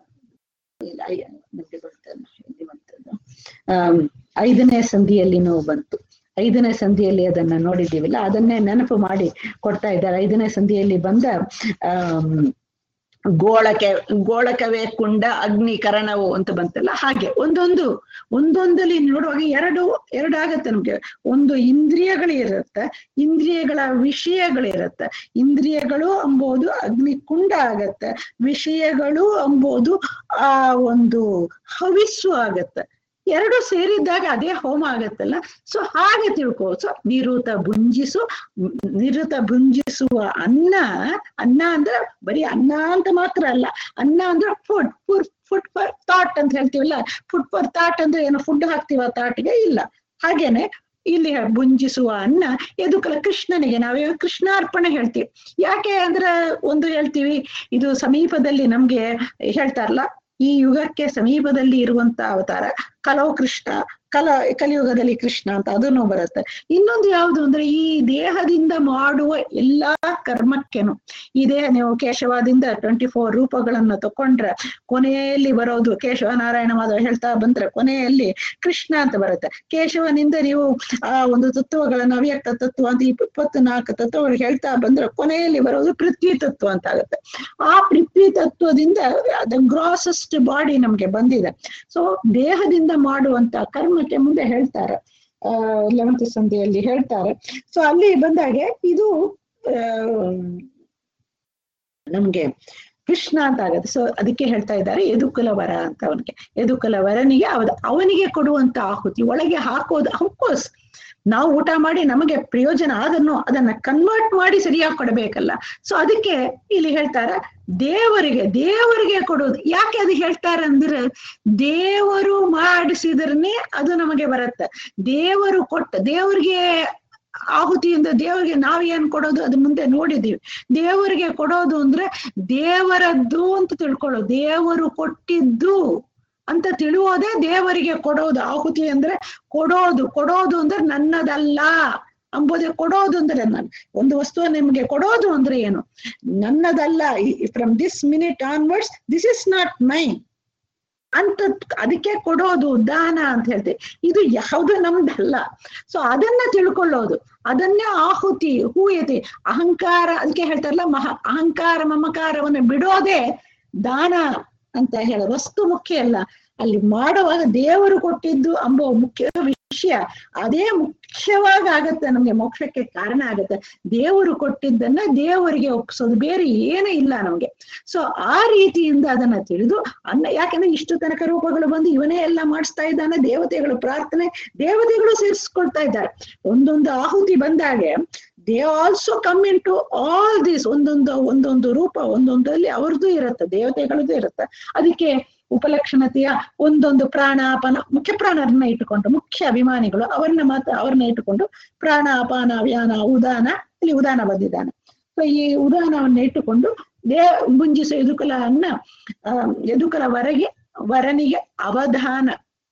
Speaker 1: ಇಲ್ಲ, ಐ- ಮುಂದೆ ಬರುತ್ತೆ ಅಲ್ಲ, ಇಲ್ಲಿ ಬಂತದ್ದು. ಆಮ್, ಐದನೇ ಸಂಧಿಯಲ್ಲಿನೂ ಬಂತು ಐದನೇ ಸಂಧಿಯಲ್ಲಿ ಅದನ್ನ ನೋಡಿದ್ದೀವಿಲ್ಲ ಅದನ್ನೇ ನೆನಪು ಮಾಡಿ ಕೊಡ್ತಾ ಇದ್ದಾರೆ ಐದನೇ ಸಂಧಿಯಲ್ಲಿ ಬಂದ ಆಮ್, ಗೋಳಕೆ ಗೋಳಕವೇ ಕುಂಡ ಅಗ್ನಿ ಕರಣವು ಅಂತ ಬಂತಲ್ಲ ಹಾಗೆ ಒಂದೊಂದು ಒಂದೊಂದಲ್ಲಿ ನೋಡುವಾಗ ಎರಡು ಎರಡಾಗತ್ತೆ ನಮ್ಗೆ ಒಂದು ಇಂದ್ರಿಯಗಳಿರುತ್ತೆ ಇಂದ್ರಿಯಗಳ ವಿಷಯಗಳಿರುತ್ತೆ ಇಂದ್ರಿಯಗಳು ಅಂಬೋದು ಅಗ್ನಿ ಕುಂಡ ಆಗತ್ತೆ ವಿಷಯಗಳು ಅಂಬೋದು ಆ ಒಂದು ಹವಿಸ್ಸು ಆಗತ್ತೆ ಎರಡು ಸೇರಿದ್ದಾಗ ಅದೇ ಹೋಮ ಆಗತ್ತಲ್ಲ ಸೊ ಹಾಗೆ ತಿಳ್ಕೋ ಸೊ ನಿರುತ ಭುಂಜಿಸು ಮ್, ನಿರುತ ಭುಂಜಿಸುವ ಅನ್ನ ಅನ್ನ ಅಂದ್ರೆ ಬರೀ ಅನ್ನ ಅಂತ ಮಾತ್ರ ಅಲ್ಲ ಅನ್ನ ಅಂದ್ರೆ food food food for thought ಅಂತ ಹೇಳ್ತೀವಲ್ಲ ಫುಡ್ ಫರ್ ಥಾಟ್ ಅಂದ್ರೆ ಏನು ಫುಡ್ ಹಾಕ್ತಿವ ತಾಟ್ಗೆ ಇಲ್ಲ ಹಾಗೇನೆ ಇಲ್ಲಿ ಭುಂಜಿಸುವ ಅನ್ನ ಎದುಕಲ ಕೃಷ್ಣನಿಗೆ ನಾವೇ ಕೃಷ್ಣಾರ್ಪಣೆ ಹೇಳ್ತೀವಿ ಯಾಕೆ ಅಂದ್ರೆ ಒಂದು ಹೇಳ್ತೀವಿ ಇದು ಸಮೀಪದಲ್ಲಿ ನಮ್ಗೆ ಹೇಳ್ತಾರಲ್ಲ ಈ ಯುಗಕ್ಕೆ ಸಮೀಪದಲ್ಲಿ ಇರುವಂತ ಅವತಾರ ಕಲವು ಕೃಷ್ಣ ಕಲ ಕಲಿಯುಗದಲ್ಲಿ ಕೃಷ್ಣ ಅಂತ ಅದನ್ನು ಬರುತ್ತೆ ಇನ್ನೊಂದು ಯಾವುದು ಅಂದ್ರೆ ಈ ದೇಹದಿಂದ ಮಾಡುವ ಎಲ್ಲಾ ಕರ್ಮಕ್ಕೆನು ಈ ದೇಹ ನೀವು ಕೇಶವದಿಂದ ಟ್ವೆಂಟಿ ಫೋರ್ ರೂಪಗಳನ್ನ ತಕೊಂಡ್ರೆ ಕೊನೆಯಲ್ಲಿ ಬರೋದು ಕೇಶವ ನಾರಾಯಣ ಮಾಧವ ಹೇಳ್ತಾ ಬಂದ್ರೆ ಕೊನೆಯಲ್ಲಿ ಕೃಷ್ಣ ಅಂತ ಬರುತ್ತೆ ಕೇಶವನಿಂದ ನೀವು ಆ ಒಂದು ತತ್ವಗಳನ್ನ ಅವ್ಯಕ್ತ ತತ್ವ ಅಂತ ಇಪ್ಪತ್ನಾಲ್ಕು ತತ್ವಗಳು ಹೇಳ್ತಾ ಬಂದ್ರೆ ಕೊನೆಯಲ್ಲಿ ಬರೋದು ಪೃಥ್ವಿ ತತ್ವ ಅಂತ ಆಗುತ್ತೆ ಆ ಪೃಥ್ವಿ ತತ್ವದಿಂದ ದ ಗ್ರಾಸೆಸ್ಟ್ ಬಾಡಿ ನಮ್ಗೆ ಬಂದಿದೆ ಸೊ ದೇಹದಿಂದ ಮಾಡುವಂತ ಕರ್ಮಕ್ಕೆ ಮುಂದೆ ಹೇಳ್ತಾರೆ ಆ ಲೆವೆಂತ್ ಸಂಧಿಯಲ್ಲಿ ಹೇಳ್ತಾರೆ ಸೊ ಅಲ್ಲಿ ಬಂದಾಗೆ ಇದು ಆ, ನಮ್ಗೆ ಕೃಷ್ಣ ಅಂತ ಆಗತ್ತೆ ಸೊ ಅದಕ್ಕೆ ಹೇಳ್ತಾ ಇದ್ದಾರೆ ಯದುಕುಲ ವರ ಅಂತ ಅವನಿಗೆ ಯದುಕುಲ ವರನಿಗೆ ಅವದ ಅವನಿಗೆ ಕೊಡುವಂತ ಆಹುತಿ ಒಳಗೆ ಹಾಕೋದು ಅಫ್ಕೋರ್ಸ್ ನಾವು ಊಟ ಮಾಡಿ ನಮಗೆ ಪ್ರಯೋಜನ ಆದನ್ನು ಅದನ್ನ ಕನ್ವರ್ಟ್ ಮಾಡಿ ಸರಿಯಾಗಿ ಕೊಡಬೇಕಲ್ಲ ಸೊ ಅದಕ್ಕೆ ಇಲ್ಲಿ ಹೇಳ್ತಾರೆ ದೇವರಿಗೆ ದೇವರಿಗೆ ಕೊಡೋದು ಯಾಕೆ ಅದು ಹೇಳ್ತಾರೆ ಅಂದ್ರೆ ದೇವರು ಮಾಡಿಸಿದ್ರನೆ ಅದು ನಮಗೆ ಬರುತ್ತೆ ದೇವರು ಕೊಟ್ಟ ದೇವರಿಗೆ ಆಹುತಿಯಿಂದ ದೇವರಿಗೆ ನಾವ್ ಏನ್ ಕೊಡೋದು ಅದು ಮುಂದೆ ನೋಡಿದೀವಿ ದೇವರಿಗೆ ಕೊಡೋದು ಅಂದ್ರೆ ದೇವರದ್ದು ಅಂತ ತಿಳ್ಕೊಳ್ಳೋದು ದೇವರು ಕೊಟ್ಟಿದ್ದು ಅಂತ ತಿಳಿಯೋದೇ ದೇವರಿಗೆ ಕೊಡೋದು ಆಹುತಿ ಅಂದ್ರೆ ಕೊಡೋದು ಕೊಡೋದು ಅಂದ್ರೆ ನನ್ನದಲ್ಲ ಅಂಬೋದೇ ಕೊಡೋದು ಅಂದ್ರೆ ನಾನು ಒಂದು ವಸ್ತುವನ್ನು ನಿಮ್ಗೆ ಕೊಡೋದು ಅಂದ್ರೆ ಏನು ನನ್ನದಲ್ಲ from this minute onwards this is not mine ಅಂತ ಅದಕ್ಕೆ ಕೊಡೋದು ದಾನ ಅಂತ ಹೇಳ್ತೀವಿ ಇದು ಯಾವುದು ನಮ್ದಲ್ಲ ಸೊ ಅದನ್ನ ತಿಳ್ಕೊಳ್ಳೋದು ಅದನ್ನೇ ಆಹುತಿ ಹೂಯತಿ ಅಹಂಕಾರ ಅದಕ್ಕೆ ಹೇಳ್ತಾರಲ್ಲ ಮಹಾ ಅಹಂಕಾರ ಮಮಕಾರವನ್ನು ಬಿಡೋದೇ ದಾನ ಅಂತ ಹೇಳೋದು ವಸ್ತು ಮುಖ್ಯ ಅಲ್ಲ ಅಲ್ಲಿ ಮಾಡುವಾಗ ದೇವರು ಕೊಟ್ಟಿದ್ದು ಅಂಬೋ ಮುಖ್ಯ ವಿಷಯ ಅದೇ ಮುಖ್ಯವಾಗಿ ಆಗತ್ತೆ ನಮ್ಗೆ ಮೋಕ್ಷಕ್ಕೆ ಕಾರಣ ಆಗತ್ತೆ ದೇವರು ಕೊಟ್ಟಿದ್ದನ್ನ ದೇವರಿಗೆ ಒಪ್ಪಿಸೋದು ಬೇರೆ ಏನೂ ಇಲ್ಲ ನಮ್ಗೆ ಸೊ ಆ ರೀತಿಯಿಂದ ಅದನ್ನ ತಿಳಿದು ಅನ್ನ ಯಾಕಂದ್ರೆ ಇಷ್ಟು ತನಕ ರೂಪಗಳು ಬಂದು ಇವನೇ ಎಲ್ಲ ಮಾಡಿಸ್ತಾ ಇದ್ದಾನೆ ದೇವತೆಗಳು ಪ್ರಾರ್ಥನೆ ದೇವತೆಗಳು ಸೇರಿಸ್ಕೊಳ್ತಾ ಇದ್ದಾರೆ ಒಂದೊಂದು ಆಹುತಿ ಬಂದಾಗೆ they also come into all this ಒಂದೊಂದು ಒಂದೊಂದು ರೂಪ ಒಂದೊಂದಲ್ಲಿ ಅವ್ರದ್ದು ಇರುತ್ತೆ ದೇವತೆಗಳದ್ದು ಇರುತ್ತೆ ಅದಕ್ಕೆ ಉಪಲಕ್ಷಣತೆಯ ಒಂದೊಂದು ಪ್ರಾಣ ಅಪಾನ ಮುಖ್ಯ ಪ್ರಾಣರನ್ನ ಇಟ್ಟುಕೊಂಡು ಮುಖ್ಯ ಅಭಿಮಾನಿಗಳು ಅವ್ರನ್ನ ಮಾತ್ರ ಅವ್ರನ್ನ ಇಟ್ಟುಕೊಂಡು ಪ್ರಾಣ ಅಪಾನ ವ್ಯಾನ ಉದಾನ ಇಲ್ಲಿ ಉದಾನ ಬಂದಿದ್ದಾನೆ ಸೊ ಈ ಉದಾನವನ್ನ ಇಟ್ಟುಕೊಂಡು ದೇ ಮುಂಜಿಸ ಯದುಕುಲ ಅನ್ನ ಆ ಯದುಕುಲ ವರೆಗೆ ವರನಿಗೆ ಅವಧಾನ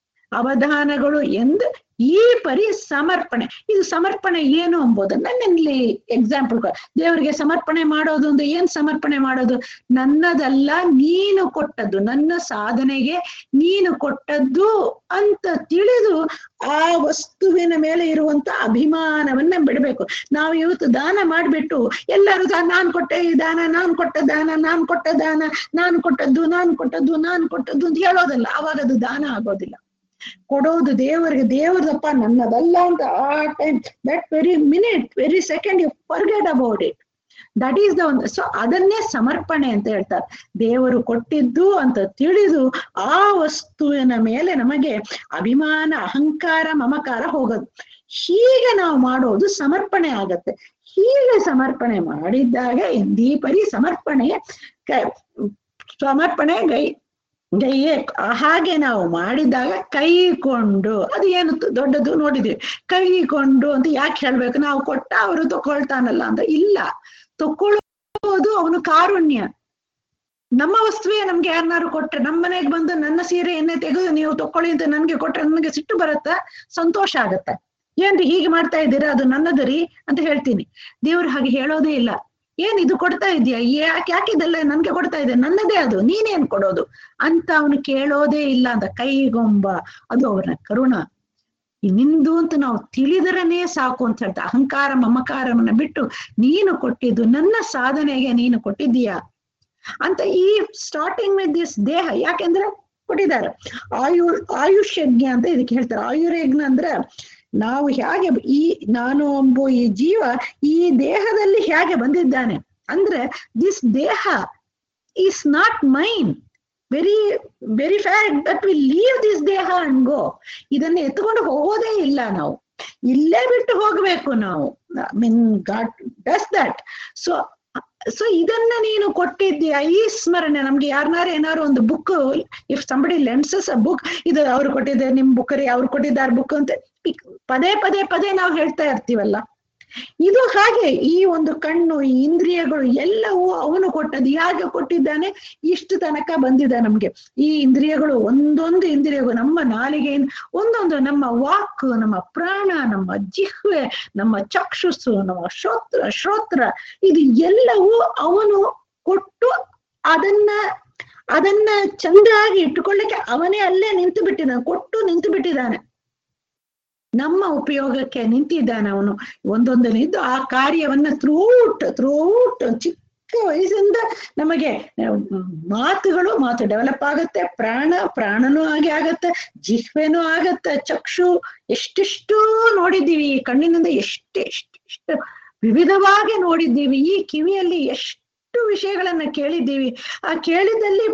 Speaker 1: ಅವಧಾನಗಳು ಎಂದು ಈ ಪರಿ ಸಮರ್ಪಣೆ ಇದು ಸಮರ್ಪಣೆ ಏನು ಎಂಬುದನ್ನ ನನ್ನಲ್ಲಿ ಎಕ್ಸಾಂಪಲ್ ದೇವರಿಗೆ ಸಮರ್ಪಣೆ ಮಾಡೋದು ಅಂದ್ರೆ ಏನ್ ಸಮರ್ಪಣೆ ಮಾಡೋದು ನನ್ನದಲ್ಲ ನೀನು ಕೊಟ್ಟದ್ದು ನನ್ನ ಸಾಧನೆಗೆ ನೀನು ಕೊಟ್ಟದ್ದು ಅಂತ ತಿಳಿದು ಆ ವಸ್ತುವಿನ ಮೇಲೆ ಇರುವಂತ ಅಭಿಮಾನವನ್ನ ಬಿಡಬೇಕು ನಾವು ಇವತ್ತು ದಾನ ಮಾಡ್ಬಿಟ್ಟು ಎಲ್ಲರೂ ದಾ- ನಾನ್ ಕೊಟ್ಟೆ ಈ ದಾನ ನಾನ್ ಕೊಟ್ಟ ದಾನ ನಾನ್ ಕೊಟ್ಟ ದಾನ ನಾನ್ ಕೊಟ್ಟದ್ದು ನಾನ್ ಕೊಟ್ಟದ್ದು ನಾನ್ ಕೊಟ್ಟದ್ದು ಅಂತ ಹೇಳೋದಲ್ಲ ಅವಾಗ ಅದು ದಾನ ಆಗೋದಿಲ್ಲ ಕೊಡೋದು ದೇವರಿಗೆ ದೇವರದಪ್ಪ ನನ್ನದಲ್ಲ ಅಂತ ಆ time that very minute very second you forget about it that is the ಒಂದು ಸೊ ಅದನ್ನೇ ಸಮರ್ಪಣೆ ಅಂತ ಹೇಳ್ತಾರೆ ದೇವರು ಕೊಟ್ಟಿದ್ದು ಅಂತ ತಿಳಿದು ಆ ವಸ್ತುವಿನ ಮೇಲೆ ನಮಗೆ ಅಭಿಮಾನ ಅಹಂಕಾರ ಮಮಕಾರ ಹೋಗೋದು ಹೀಗೆ ನಾವು ಮಾಡೋದು ಸಮರ್ಪಣೆ ಆಗತ್ತೆ ಹೀಗೆ ಸಮರ್ಪಣೆ ಮಾಡಿದ್ದಾಗ ಈ ಪರಿ ಸಮರ್ಪಣೆ ಕ- ಸಮರ್ಪಣೆ ಗೈ ಗೈಯೇ ಹಾಗೆ ನಾವು ಮಾಡಿದಾಗ ಕೈಕೊಂಡು ಅದು ಏನು ತ- ದೊಡ್ಡದು ನೋಡಿದ್ವಿ ಕೈಕೊಂಡು ಅಂತ ಯಾಕೆ ಹೇಳ್ಬೇಕು ನಾವು ಕೊಟ್ಟ ಅವರು ತಕೊಳ್ತಾನಲ್ಲ ಅಂತ ಇಲ್ಲ ತಕೊಳ್ಳೋದು ಅವನು ಕಾರುಣ್ಯ ನಮ್ಮ ವಸ್ತುವೇ ನಮ್ಗೆ ಯಾರನ್ನಾರು ಕೊಟ್ರೆ ನಮ್ಮ ಮನೆಗೆ ಬಂದು ನನ್ನ ಸೀರೆಯನ್ನೇ ತೆಗೆದು ನೀವು ತಕೊಳ್ಳಿ ಅಂತ ನನ್ಗೆ ಕೊಟ್ರೆ ನನಗೆ ಸಿಟ್ಟು ಬರುತ್ತಾ ಸಂತೋಷ ಆಗತ್ತೆ ಏನ್ರಿ ಹೀಗೆ ಮಾಡ್ತಾ ಇದ್ದೀರಾ ಅದು ನನ್ನದು ರೀ ಅಂತ ಹೇಳ್ತೀನಿ ದೇವ್ರು ಹಾಗೆ ಹೇಳೋದೇ ಇಲ್ಲ ಏನ್ ಇದು ಕೊಡ್ತಾ ಇದೀಯಾ ಯಾಕೆ ಯಾಕಿದೆಲ್ಲ ನನ್ಗೆ ಕೊಡ್ತಾ ಇದೆ ನನ್ನದೇ ಅದು ನೀನೇನ್ ಕೊಡೋದು ಅಂತ ಅವನು ಕೇಳೋದೇ ಇಲ್ಲ ಅಂತ ಕೈಗೊಂಬ ಅದು ಅವನ ಕರುಣ ಈ ನಿಂದು ಅಂತ ನಾವು ತಿಳಿದರನೇ ಸಾಕು ಅಂತ ಹೇಳ್ತಾ ಅಹಂಕಾರ ಮಮಕಾರವನ್ನ ಬಿಟ್ಟು ನೀನು ಕೊಟ್ಟಿದ್ದು ನನ್ನ ಸಾಧನೆಗೆ ನೀನು ಕೊಟ್ಟಿದ್ದೀಯಾ ಅಂತ ಈ ಸ್ಟಾರ್ಟಿಂಗ್ ವಿತ್ ದಿಸ್ ದೇಹ ಯಾಕೆಂದ್ರೆ ಕೊಟ್ಟಿದ್ದಾರೆ ಆಯು ಆಯುಷ್ಯಜ್ಞ ಅಂತ ಇದಕ್ಕೆ ಹೇಳ್ತಾರೆ ಆಯುರ್ಯಜ್ಞ ಅಂದ್ರೆ ನಾವು ಹೇಗೆ ಈ ನಾನು ಎಂಬ ಈ ಜೀವ ಈ ದೇಹದಲ್ಲಿ ಹೇಗೆ ಬಂದಿದ್ದಾನೆ ಅಂದ್ರೆ ದಿಸ್ ದೇಹ is not mine very very fact that will leave this ದೇಹ ಅಂಡ್ ಗೋ ಇದನ್ನ ಎತ್ಕೊಂಡು ಹೋಗೋದೇ ಇಲ್ಲ ನಾವು ಇಲ್ಲೇ ಬಿಟ್ಟು ಹೋಗ್ಬೇಕು ನಾವು mean God does that so so ಇದನ್ನ ನೀನು ಕೊಟ್ಟಿದ್ದೀಯ ಈ ಸ್ಮರಣೆ ನಮ್ಗೆ ಯಾರನ್ನಾರು ಏನಾರು ಒಂದು book if somebody lends us a book ಇದು ಅವ್ರು ಕೊಟ್ಟಿದ್ದಾರೆ ನಿಮ್ ಬುಕ್ ರೀ ಅವ್ರು ಕೊಟ್ಟಿದ್ದಾರೆ ಬುಕ್ ಅಂತ ಪದೇ ಪದೇ ಪದೇ ನಾವು ಹೇಳ್ತಾ ಇರ್ತೀವಲ್ಲ ಇದು ಹಾಗೆ ಈ ಒಂದು ಕಣ್ಣು ಈ ಇಂದ್ರಿಯಗಳು ಎಲ್ಲವೂ ಅವನು ಕೊಟ್ಟದ್ದು ಯಾಕೆ ಕೊಟ್ಟಿದ್ದಾನೆ ಇಷ್ಟು ತನಕ ಬಂದಿದೆ ನಮ್ಗೆ ಈ ಇಂದ್ರಿಯಗಳು ಒಂದೊಂದು ಇಂದ್ರಿಯಗಳು ನಮ್ಮ ನಾಲಿಗೆಯಿಂದ ಒಂದೊಂದು ನಮ್ಮ ವಾಕ್ ನಮ್ಮ ಪ್ರಾಣ ನಮ್ಮ ಜಿಹ್ವೆ ನಮ್ಮ ಚಕ್ಷುಸ್ಸು ನಮ್ಮ ಶ್ರೋತ್ರ ಶ್ರೋತ್ರ ಇದು ಎಲ್ಲವೂ ಅವನು ಕೊಟ್ಟು ಅದನ್ನ ಅದನ್ನ ಚಂದಾಗಿ ಇಟ್ಟುಕೊಳ್ಳಿಕ್ಕೆ ಅವನೇ ಅಲ್ಲೇ ನಿಂತು ಬಿಟ್ಟಿದ್ದಾನೆ ಕೊಟ್ಟು ನಿಂತು ಬಿಟ್ಟಿದ್ದಾನೆ ನಮ್ಮ ಉಪಯೋಗಕ್ಕೆ ನಿಂತಿದ್ದಾನೆ ಅವನು ಒಂದೊಂದು ನಿಂತು ಆ ಕಾರ್ಯವನ್ನ ಥ್ರೂಟ್ ಥ್ರೂಟ್ ಚಿಕ್ಕ ವಯಸ್ಸಿಂದ ನಮಗೆ ಮಾತುಗಳು ಮಾತು ಡೆವಲಪ್ ಆಗುತ್ತೆ ಪ್ರಾಣ ಪ್ರಾಣನೂ ಹಾಗೆ ಆಗತ್ತೆ ಜಿಹ್ವೆನೂ ಆಗತ್ತೆ ಚಕ್ಷು ಎಷ್ಟೆಷ್ಟು ನೋಡಿದ್ದೀವಿ ಈ ಕಣ್ಣಿನಿಂದ ಎಷ್ಟೆಷ್ಟು ವಿವಿಧವಾಗಿ ನೋಡಿದ್ದೀವಿ ಈ ಕಿವಿಯಲ್ಲಿ ಎಷ್ಟು ವಿಷಯಗಳನ್ನ ಕೇಳಿದ್ದೀವಿ ಆ ಕೇಳಿದಲ್ಲಿ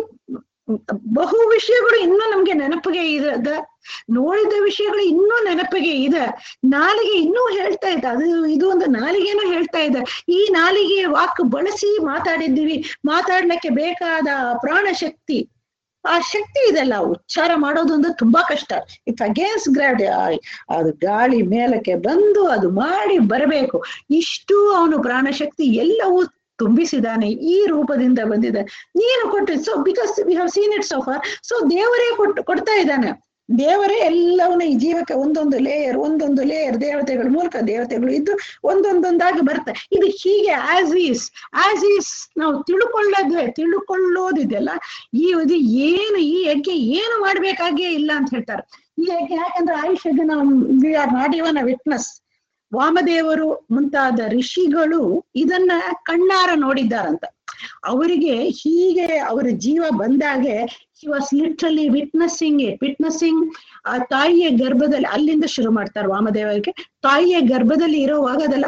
Speaker 1: ಬಹು ವಿಷಯಗಳು ಇನ್ನೂ ನಮ್ಗೆ ನೆನಪಿಗೆ ಇದೆ ನೋಡಿದ ವಿಷಯಗಳು ಇನ್ನೂ ನೆನಪಿಗೆ ಇದೆ ನಾಲಿಗೆ ಇನ್ನೂ ಹೇಳ್ತಾ ಇದೆ ಅದು ಇದು ಒಂದು ನಾಲಿಗೆನೂ ಹೇಳ್ತಾ ಇದೆ ಈ ನಾಲಿಗೆ ವಾಕ್ ಬಳಸಿ ಮಾತಾಡಿದ್ದೀವಿ ಮಾತಾಡ್ಲಿಕ್ಕೆ ಬೇಕಾದ ಪ್ರಾಣ ಶಕ್ತಿ ಆ ಶಕ್ತಿ ಇದೆಲ್ಲ ಉಚ್ಚಾರ ಮಾಡೋದು ಅಂದ್ರೆ ತುಂಬಾ ಕಷ್ಟ ಇಟ್ಸ್ ಅಗೇನ್ಸ್ಟ್ ಗ್ರಾವಿಟಿ ಅದು ಗಾಳಿ ಮೇಲಕ್ಕೆ ಬಂದು ಅದು ಮಾಡಿ ಬರಬೇಕು ಇಷ್ಟು ಅವನು ಪ್ರಾಣಶಕ್ತಿ ಎಲ್ಲವೂ ತುಂಬಿಸಿದಾನೆ ಈ ರೂಪದಿಂದ ಬಂದಿದೆ ನೀನು ಕೊಟ್ಟು so because we have seen it so far so ದೇವರೇ ಕೊಟ್ಟು ಕೊಡ್ತಾ ಇದ್ದಾನೆ ದೇವರೇ ಎಲ್ಲವನ್ನ ಈ ಜೀವಕ್ಕೆ ಒಂದೊಂದು ಲೇಯರ್ ಒಂದೊಂದು ಲೇಯರ್ ದೇವತೆಗಳ ಮೂಲಕ ದೇವತೆಗಳು ಇದ್ದು ಒಂದೊಂದೊಂದಾಗಿ ಬರುತ್ತೆ ಇದು ಹೀಗೆ ಆಸ್ ಈಸ್ ಆಸ್ ಈಸ್ ನಾವು ತಿಳ್ಕೊಳ್ಳೋದು ತಿಳ್ಕೊಳ್ಳೋದಿದೆಯಲ್ಲ ಈ ಇದು ಏನು ಈ ಯಜ್ಞ ಏನು ಮಾಡ್ಬೇಕಾಗೇ ಇಲ್ಲ ಅಂತ ಹೇಳ್ತಾರೆ ಈ ಯಜ್ಞ ಯಾಕಂದ್ರೆ ಆಯುಷ್ಯದ ನಾವು we are not even a witness ವಾಮದೇವರು ಮುಂತಾದ ಋಷಿಗಳು ಇದನ್ನ ಕಣ್ಣಾರ ನೋಡಿದ್ದಾರಂತ ಅವರಿಗೆ ಹೀಗೆ ಅವರ ಜೀವ ಬಂದಾಗೆ he was literally witnessing it witnessing ಆ ತಾಯಿಯ ಗರ್ಭದಲ್ಲಿ ಅಲ್ಲಿಂದ ಶುರು ಮಾಡ್ತಾರೆ ವಾಮದೇವರಿಗೆ ತಾಯಿಯ ಗರ್ಭದಲ್ಲಿ ಇರೋವಾಗ ಅದೆಲ್ಲ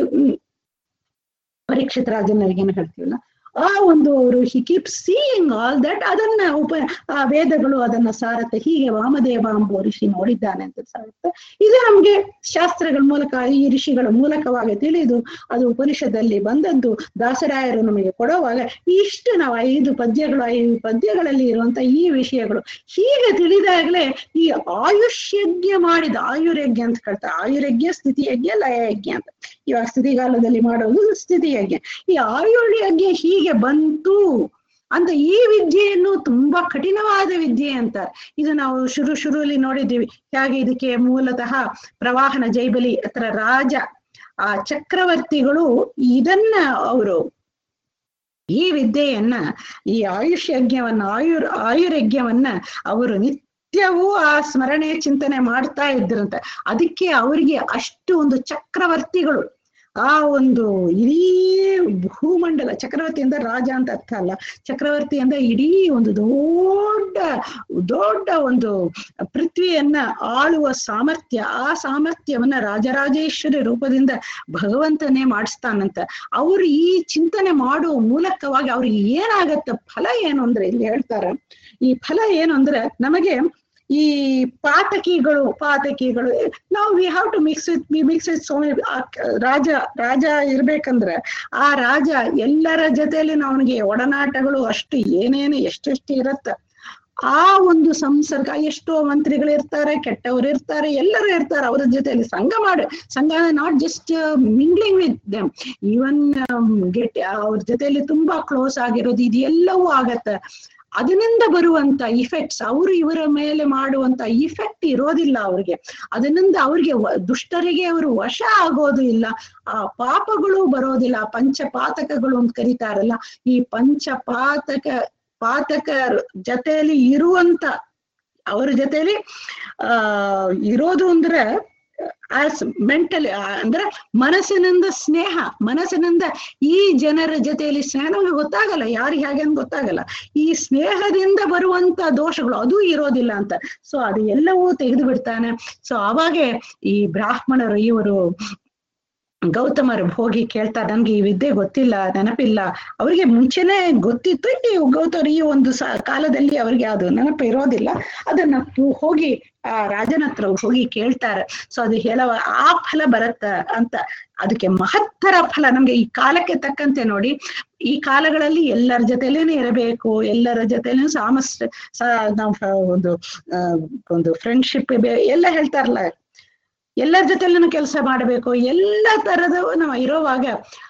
Speaker 1: ಪರೀಕ್ಷಿತ ರಾಜನರಿಗೇನು ಹೇಳ್ತೀವಲ್ಲ ಆ ಒಂದು ಅವರು he keep seeing all that ಅದನ್ನ ಉಪ ಆ ವೇದಗಳು ಅದನ್ನ ಸಾರತ್ತೆ ಹೀಗೆ ವಾಮದೇವ ಎಂಬ ಋಷಿ ನೋಡಿದ್ದಾನೆ ಅಂತ ಸಾರುತ್ತೆ ಇದು ನಮ್ಗೆ ಶಾಸ್ತ್ರಗಳ ಮೂಲಕ ಈ ಋಷಿಗಳ ಮೂಲಕವಾಗಿ ತಿಳಿದು ಅದು ಉಪನಿಷದಲ್ಲಿ ಬಂದದ್ದು ದಾಸರಾಯರು ನಮಗೆ ಕೊಡುವಾಗ ಇಷ್ಟು ನಾವು ಐದು ಪದ್ಯಗಳು ಐದು ಪದ್ಯಗಳಲ್ಲಿ ಇರುವಂತ ಈ ವಿಷಯಗಳು ಹೀಗೆ ತಿಳಿದಾಗಲೇ ಈ ಆಯುಷ್ಯಜ್ಞ ಮಾಡಿದ ಆಯುರ್ಯಜ್ಞ ಅಂತ ಹೇಳ್ತಾರೆ ಆಯುರ್ಯಜ್ಞ ಸ್ಥಿತಿಯಜ್ಞ ಲಯಯಜ್ಞ ಅಂತ ಇವಾಗ ಸ್ಥಿತಿಗಾಲದಲ್ಲಿ ಮಾಡೋದು ಸ್ಥಿತಿಯಜ್ಞ ಈ ಆಯುರ್ಯಜ್ಞ ಹೀಗೆ ಬಂತು ಅಂತ ಈ ವಿದ್ಯೆಯನ್ನು ತುಂಬಾ ಕಠಿಣವಾದ ವಿದ್ಯೆ ಅಂತಾರೆ ಇದು ನಾವು ಶುರು ಶುರುವಲ್ಲಿ ನೋಡಿದ್ದೀವಿ ಹೇಗೆ ಇದಕ್ಕೆ ಮೂಲತಃ ಪ್ರವಾಹನ ಜೈಬಲಿ ಹತ್ರ ರಾಜ ಆ ಚಕ್ರವರ್ತಿಗಳು ಇದನ್ನ ಅವರು ಈ ವಿದ್ಯೆಯನ್ನ ಈ ಆಯುಷ್ ಯಜ್ಞವನ್ನ ಆಯುರ್ ಆಯುರ್ಯಜ್ಞವನ್ನ ಅವರು ನಿತ್ಯವೂ ಆ ಸ್ಮರಣೆ ಚಿಂತನೆ ಮಾಡ್ತಾ ಇದ್ರಂತೆ ಅದಕ್ಕೆ ಅವರಿಗೆ ಅಷ್ಟು ಒಂದು ಚಕ್ರವರ್ತಿಗಳು ಆ ಒಂದು ಇಡೀ ಭೂಮಂಡಲ ಚಕ್ರವರ್ತಿ ಅಂದ್ರೆ ರಾಜ ಅಂತ ಅರ್ಥ ಅಲ್ಲ ಚಕ್ರವರ್ತಿ ಅಂದ್ರೆ ಇಡೀ ಒಂದು ದೊಡ್ಡ ದೊಡ್ಡ ಒಂದು ಪೃಥ್ವಿಯನ್ನ ಆಳುವ ಸಾಮರ್ಥ್ಯ ಆ ಸಾಮರ್ಥ್ಯವನ್ನ ರಾಜರಾಜೇಶ್ವರಿ ರೂಪದಿಂದ ಭಗವಂತನೇ ಮಾಡಿಸ್ತಾನಂತ ಅವರು ಈ ಚಿಂತನೆ ಮಾಡುವ ಮೂಲಕವಾಗಿ ಅವ್ರಿಗೆ ಏನಾಗತ್ತ ಫಲ ಏನು ಅಂದ್ರೆ ಇಲ್ಲಿ ಹೇಳ್ತಾರೆ ಈ ಫಲ ಏನು ಅಂದ್ರೆ ನಮಗೆ ಈ ಪಾತಕಿಗಳು ಪಾತಕಿಗಳು ನಾವು we have to mix with we mix with so ರಾಜ ರಾಜ ಇರ್ಬೇಕಂದ್ರೆ ಆ ರಾಜ ಎಲ್ಲರ ಜೊತೆಯಲ್ಲಿ ಅವನಿಗೆ ಒಡನಾಟಗಳು ಅಷ್ಟು ಏನೇನು ಎಷ್ಟೆಷ್ಟು ಇರತ್ತ ಆ ಒಂದು ಸಂಸರ್ಗ ಎಷ್ಟೋ ಮಂತ್ರಿಗಳು ಇರ್ತಾರೆ ಕೆಟ್ಟವರು ಇರ್ತಾರೆ ಎಲ್ಲರೂ ಇರ್ತಾರೆ ಅವರ ಜೊತೆಯಲ್ಲಿ ಸಂಘ ಮಾಡಿ ಸಂಘ not just mingling with them even get ಅವ್ರ ಜೊತೆಯಲ್ಲಿ ತುಂಬಾ ಕ್ಲೋಸ್ ಆಗಿರೋದು ಇದು ಎಲ್ಲವೂ ಆಗತ್ತೆ ಅದರಿಂದ ಬರುವಂತ ಇಫೆಕ್ಟ್ಸ್ ಅವರು ಇವರ ಮೇಲೆ ಮಾಡುವಂತ ಇಫೆಕ್ಟ್ ಇರೋದಿಲ್ಲ ಅವ್ರಿಗೆ ಅದರಿಂದ ಅವ್ರಿಗೆ ದುಷ್ಟರಿಗೆ ಅವರು ವಶ ಆಗೋದು ಇಲ್ಲ ಆ ಪಾಪಗಳು ಬರೋದಿಲ್ಲ ಪಂಚಪಾತಕಗಳು ಅಂತ ಕರೀತಾರಲ್ಲ ಈ ಪಂಚಪಾತಕ ಪಾತಕ ಜೊತೆಯಲ್ಲಿ ಇರುವಂತ ಅವ್ರ ಜೊತೆಲಿ ಆ ಇರೋದು ಅಂದ್ರೆ ಆಸ್ ಮೆಂಟಲಿ ಅಂದ್ರೆ ಮನಸ್ಸಿನಿಂದ ಸ್ನೇಹ ಮನಸ್ಸಿನಿಂದ ಈ ಜನರ ಜೊತೆಯಲ್ಲಿ ಸ್ನೇಹ ನಮ್ಗೆ ಗೊತ್ತಾಗಲ್ಲ ಯಾರಿಗೆ ಹೇಗೆ ಅಂತ ಗೊತ್ತಾಗಲ್ಲ ಈ ಸ್ನೇಹದಿಂದ ಬರುವಂತ ದೋಷಗಳು ಅದು ಇರೋದಿಲ್ಲ ಅಂತ ಸೊ ಅದು ಎಲ್ಲವೂ ತೆಗೆದು ಬಿಡ್ತಾನೆ ಸೊ ಅವಾಗೆ ಈ ಬ್ರಾಹ್ಮಣರು ಇವರು ಗೌತಮರು ಹೋಗಿ ಕೇಳ್ತಾರೆ ನನ್ಗೆ ಈ ವಿದ್ಯೆ ಗೊತ್ತಿಲ್ಲ ನೆನಪಿಲ್ಲ ಅವರಿಗೆ ಮುಂಚೆನೆ ಗೊತ್ತಿತ್ತು ಈ ಗೌತಮರು ಈ ಒಂದು ಸ ಕಾಲದಲ್ಲಿ ಅವರಿಗೆ ಅದು ನೆನಪು ಇರೋದಿಲ್ಲ ಅದನ್ನ ಪು- ಹೋಗಿ ಆ ರಾಜನ ಹತ್ರ ಹೋಗಿ ಕೇಳ್ತಾರೆ ಸೊ ಅದು ಹೇಳವ ಆ ಫಲ ಬರತ್ತ ಅಂತ ಅದಕ್ಕೆ ಮಹತ್ತರ ಫಲ ನಮ್ಗೆ ಈ ಕಾಲಕ್ಕೆ ತಕ್ಕಂತೆ ನೋಡಿ ಈ ಕಾಲಗಳಲ್ಲಿ ಎಲ್ಲರ ಜೊತೆಲೇನೆ ಇರಬೇಕು ಎಲ್ಲರ ಜೊತೆಲೂ ಸಾಮಸ್ ಸ- ನಾವು ಫ- ಒಂದು ಆ, ಒಂದು ಫ್ರೆಂಡ್ಶಿಪ್ ಎಲ್ಲ ಹೇಳ್ತಾರಲ್ಲ ಎಲ್ಲರ ಜೊತೆಲೂ ಕೆಲಸ ಮಾಡಬೇಕು ಎಲ್ಲ ತರದ ನಾವು ಇರೋವಾಗ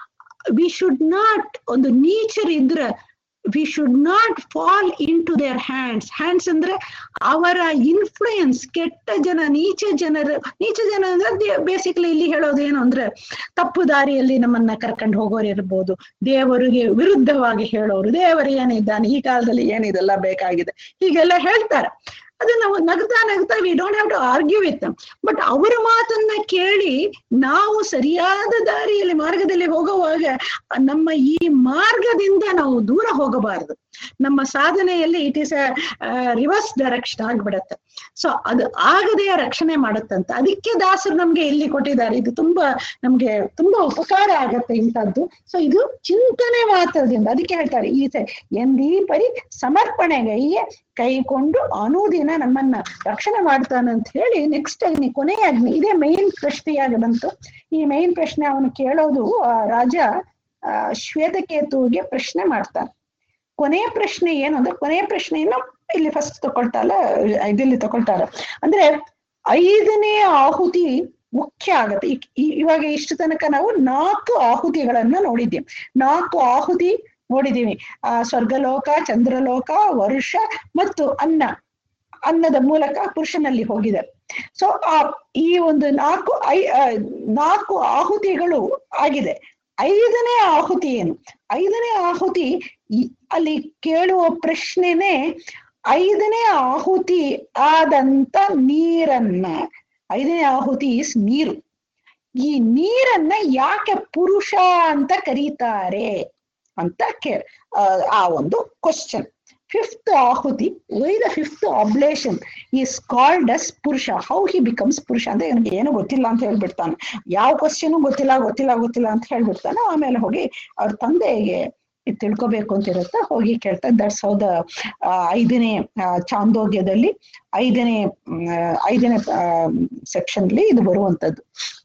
Speaker 1: ವಿ ಶುಡ್ ನಾಟ್ ಒಂದು ನೀಚರ್ ಇದ್ರೆ we should not fall into their hands hands ಅಂದ್ರೆ ಅವರ ಇನ್ಫ್ಲೂಯೆನ್ಸ್ ಕೆಟ್ಟ ಜನ ನೀಚ ಜನರು ನೀಚ ಜನ ಅಂದ್ರೆ ಬೇಸಿಕ್ಲಿ ಇಲ್ಲಿ ಹೇಳೋದು ಏನು ಅಂದ್ರೆ ತಪ್ಪು ದಾರಿಯಲ್ಲಿ ನಮ್ಮನ್ನ ಕರ್ಕೊಂಡು ಹೋಗೋರು ಇರ್ಬೋದು ದೇವರಿಗೆ ವಿರುದ್ಧವಾಗಿ ಹೇಳೋರು ದೇವರು ಏನಿದ್ದಾನೆ ಈ ಕಾಲದಲ್ಲಿ ಏನಿದೆಲ್ಲ ಬೇಕಾಗಿದೆ ಹೀಗೆಲ್ಲ ಹೇಳ್ತಾರೆ ಅದು ನಾವು ನಗ್ತಾ ನಗ್ತಾ we don't have to argue with but ಅವರ ಮಾತನ್ನ ಕೇಳಿ ನಾವು ಸರಿಯಾದ ದಾರಿಯಲ್ಲಿ ಮಾರ್ಗದಲ್ಲಿ ಹೋಗುವಾಗ ನಮ್ಮ ಈ ಮಾರ್ಗದಿಂದ ನಾವು ದೂರ ಹೋಗಬಾರದು ನಮ್ಮ ಸಾಧನೆಯಲ್ಲಿ ಇಟ್ ಈಸ್ ರಿವರ್ಸ್ ಡೈರೆಕ್ಷನ್ ಆಗ್ಬಿಡತ್ತೆ ಸೊ ಅದು ಆಗದೆ ರಕ್ಷಣೆ ಮಾಡುತ್ತಂತ ಅದಕ್ಕೆ ದಾಸರು ನಮ್ಗೆ ಇಲ್ಲಿ ಕೊಟ್ಟಿದ್ದಾರೆ ಇದು ತುಂಬಾ ನಮ್ಗೆ ತುಂಬಾ ಉಪಕಾರ ಆಗತ್ತೆ ಇಂಥದ್ದು ಸೊ ಇದು ಚಿಂತನೆ ಮಾತ್ರದಿಂದ ಅದಕ್ಕೆ ಹೇಳ್ತಾರೆ ಈ ಸ- ಎಂದೀ ಪರಿ ಸಮರ್ಪಣೆಗೈಯೇ ಕೈಕೊಂಡು ಅನುದಿನ ನಮ್ಮನ್ನ ರಕ್ಷಣೆ ಮಾಡ್ತಾನೆ ಅಂತ ಹೇಳಿ ನೆಕ್ಸ್ಟ್ ಅಗ್ನಿ ಕೊನೆಯ ಅಗ್ನಿ ಇದೇ ಮೈನ್ ಪ್ರಶ್ನೆಯಾಗಿ ಬಂತು ಈ ಮೈನ್ ಪ್ರಶ್ನೆ ಅವನು ಕೇಳೋದು ಆ ರಾಜ ಆ ಶ್ವೇತಕೇತುವಿಗೆ ಪ್ರಶ್ನೆ ಮಾಡ್ತಾನೆ ಕೊನೆಯ ಪ್ರಶ್ನೆ ಏನು ಅಂದ್ರೆ ಕೊನೆಯ ಪ್ರಶ್ನೆಯನ್ನು ಇಲ್ಲಿ ಫಸ್ಟ್ ತಗೊಳ್ತಾರಲ್ಲ ಇದರಲ್ಲಿ ತಗೊಳ್ತಾರೆ ಅಂದ್ರೆ ಐದನೇ ಆಹುತಿ ಮುಖ್ಯ ಆಗತ್ತೆ ಈ- ಈ- ಇವಾಗ ಇಷ್ಟು ತನಕ ನಾವು ನಾಲ್ಕು ಆಹುತಿಗಳನ್ನ ನೋಡಿದ್ದೀವಿ ನಾಲ್ಕು ಆಹುತಿ ನೋಡಿದೀವಿ ಆ ಸ್ವರ್ಗಲೋಕ ಚಂದ್ರಲೋಕ ವರುಷ ಮತ್ತು ಅನ್ನ ಅನ್ನದ ಮೂಲಕ ಪುರುಷನಲ್ಲಿ ಹೋಗಿದೆ ಸೊ ಆ ಈ ಒಂದು ನಾಲ್ಕು ಐ ಆ, ನಾಲ್ಕು ಆಹುತಿಗಳು ಆಗಿದೆ ಐದನೇ ಆಹುತಿ ಏನು ಐದನೇ ಆಹುತಿ ಈ- ಅಲ್ಲಿ ಕೇಳುವ ಪ್ರಶ್ನೆನೇ ಐದನೇ ಆಹುತಿ ಆದಂತ ನೀರನ್ನ ಐದನೇ ಆಹುತಿ ಇಸ್ ನೀರು ಈ ನೀರನ್ನ ಯಾಕೆ ಪುರುಷ ಅಂತ ಕರೀತಾರೆ ಅಂತ ಕೇಳ ಆ ಒಂದು ಕ್ವಶನ್ ಫಿಫ್ತ್ ಆಹುತಿ why the fifth oblation is called as ಪುರುಷ ಹೌ ಹಿ ಬಿಕಮ್ಸ್ ಪುರುಷ ಅಂತ ನನಗೆ ಏನು ಗೊತ್ತಿಲ್ಲ ಅಂತ ಹೇಳ್ಬಿಡ್ತಾನೆ ಯಾವ ಕ್ವಶನು ಗೊತ್ತಿಲ್ಲ ಗೊತ್ತಿಲ್ಲ ಗೊತ್ತಿಲ್ಲ ಅಂತ ಹೇಳ್ಬಿಡ್ತಾನೆ ಆಮೇಲೆ ಹೋಗಿ ಅವ್ರ ತಂದೆಗೆ ಇದ್ ತಿಳ್ಕೊಬೇಕು ಅಂತ ಇರುತ್ತೆ ಹೋಗಿ ಕೇಳ್ತಾರೆ ದಟ್ಸ್ ಹೌ ದ ಐದನೇ ಆ, ಚಾಂದೋಗ್ಯದಲ್ಲಿ ಐದನೇ ಮ್, ಆ, ಐದನೇ ಸೆಕ್ಷನ್ ಅಲ್ಲಿ ಇದು ಬರುವಂತದ್ದು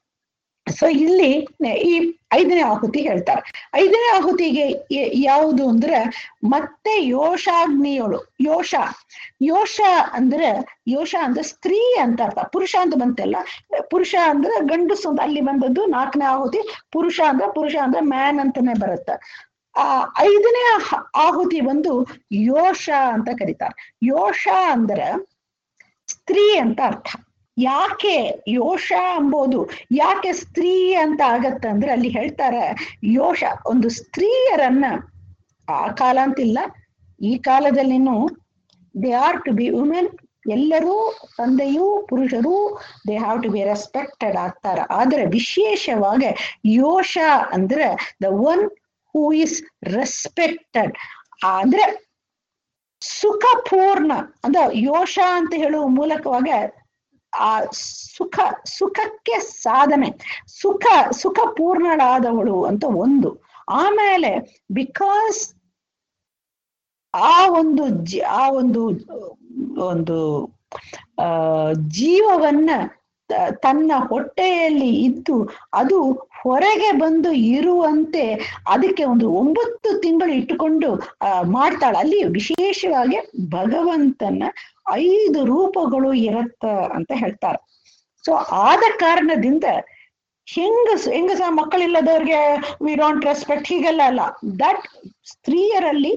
Speaker 1: ಸೊ ಇಲ್ಲಿ ನೆ- ಈ ಐದನೇ ಆಹುತಿ ಹೇಳ್ತಾರೆ ಐದನೇ ಆಹುತಿಗೆ ಯ- ಯಾವುದು ಅಂದ್ರೆ ಮತ್ತೆ ಯೋಷಾಗ್ನಿಯೋಳು ಯೋಷ ಯೋಷ ಅಂದ್ರೆ ಯೋಷ ಅಂದ್ರೆ ಸ್ತ್ರೀ ಅಂತ ಅರ್ಥ ಪುರುಷ ಅಂತ ಬಂತಲ್ಲ ಪುರುಷ ಅಂದ್ರೆ ಗಂಡಸು ಅಂತ ಅಲ್ಲಿ ಬಂದದ್ದು ನಾಲ್ಕನೇ ಆಹುತಿ ಪುರುಷ ಅಂದ್ರೆ ಪುರುಷ ಅಂದ್ರೆ ಮ್ಯಾನ್ ಅಂತಾನೆ ಬರುತ್ತೆ ಆ ಐದನೇ ಆಹ- ಆಹುತಿ ಬಂದು ಯೋಷ ಅಂತ ಕರೀತಾರೆ ಯೋಷ ಅಂದ್ರೆ ಸ್ತ್ರೀ ಅಂತ ಅರ್ಥ ಯಾಕೆ ಯೋಷ ಎಂಬುದು ಯಾಕೆ ಸ್ತ್ರೀ ಅಂತ ಆಗತ್ತೆ ಅಂದ್ರೆ ಅಲ್ಲಿ ಹೇಳ್ತಾರೆ ಯೋಷ ಒಂದು ಸ್ತ್ರೀಯರನ್ನ ಆ ಕಾಲ ಅಂತಿಲ್ಲ ಈ ಕಾಲದಲ್ಲಿನೂ they are to be women ಎಲ್ಲರೂ ತಂದೆಯೂ ಪುರುಷರು they have to be respected ಆಗ್ತಾರೆ ಆದ್ರೆ ವಿಶೇಷವಾಗಿ ಯೋಷ ಅಂದ್ರೆ the one who is respected ಅಂದ್ರೆ ಸುಖಪೂರ್ಣ ಅಂದ್ರೆ ಯೋಷ ಅಂತ ಹೇಳುವ ಮೂಲಕವಾಗಿ ಆ ಸುಖ ಸುಖಕ್ಕೆ ಸಾಧನೆ ಸುಖ ಸುಖ ಪೂರ್ಣಳಾದವಳು ಅಂತ ಒಂದು ಆಮೇಲೆ ಬಿಕಾಸ್ ಆ ಒಂದು ಜಿ- ಆ ಒಂದು ಒಂದು ಆ ಜೀವವನ್ನ ತ- ತನ್ನ ಹೊಟ್ಟೆಯಲ್ಲಿ ಇದ್ದು ಅದು ಹೊರಗೆ ಬಂದು ಇರುವಂತೆ ಅದಕ್ಕೆ ಒಂದು ಒಂಬತ್ತು ತಿಂಗಳು ಇಟ್ಟುಕೊಂಡು ಆ ಮಾಡ್ತಾಳೆ ಅಲ್ಲಿ ವಿಶೇಷವಾಗಿ ಭಗವಂತನ ಐದು ರೂಪಗಳು ಇರತ್ತ ಅಂತ ಹೇಳ್ತಾರೆ ಸೊ ಆದ ಕಾರಣದಿಂದ ಹೆಂಗಸ ಹೆಂಗಸ ಮಕ್ಕಳಿಲ್ಲದವ್ರಿಗೆ ವಿ ಡೋಂಟ್ ರೆಸ್ಪೆಕ್ಟ್ ಹೀಗೆಲ್ಲ ಅಲ್ಲ ದಟ್ ಸ್ತ್ರೀಯರಲ್ಲಿ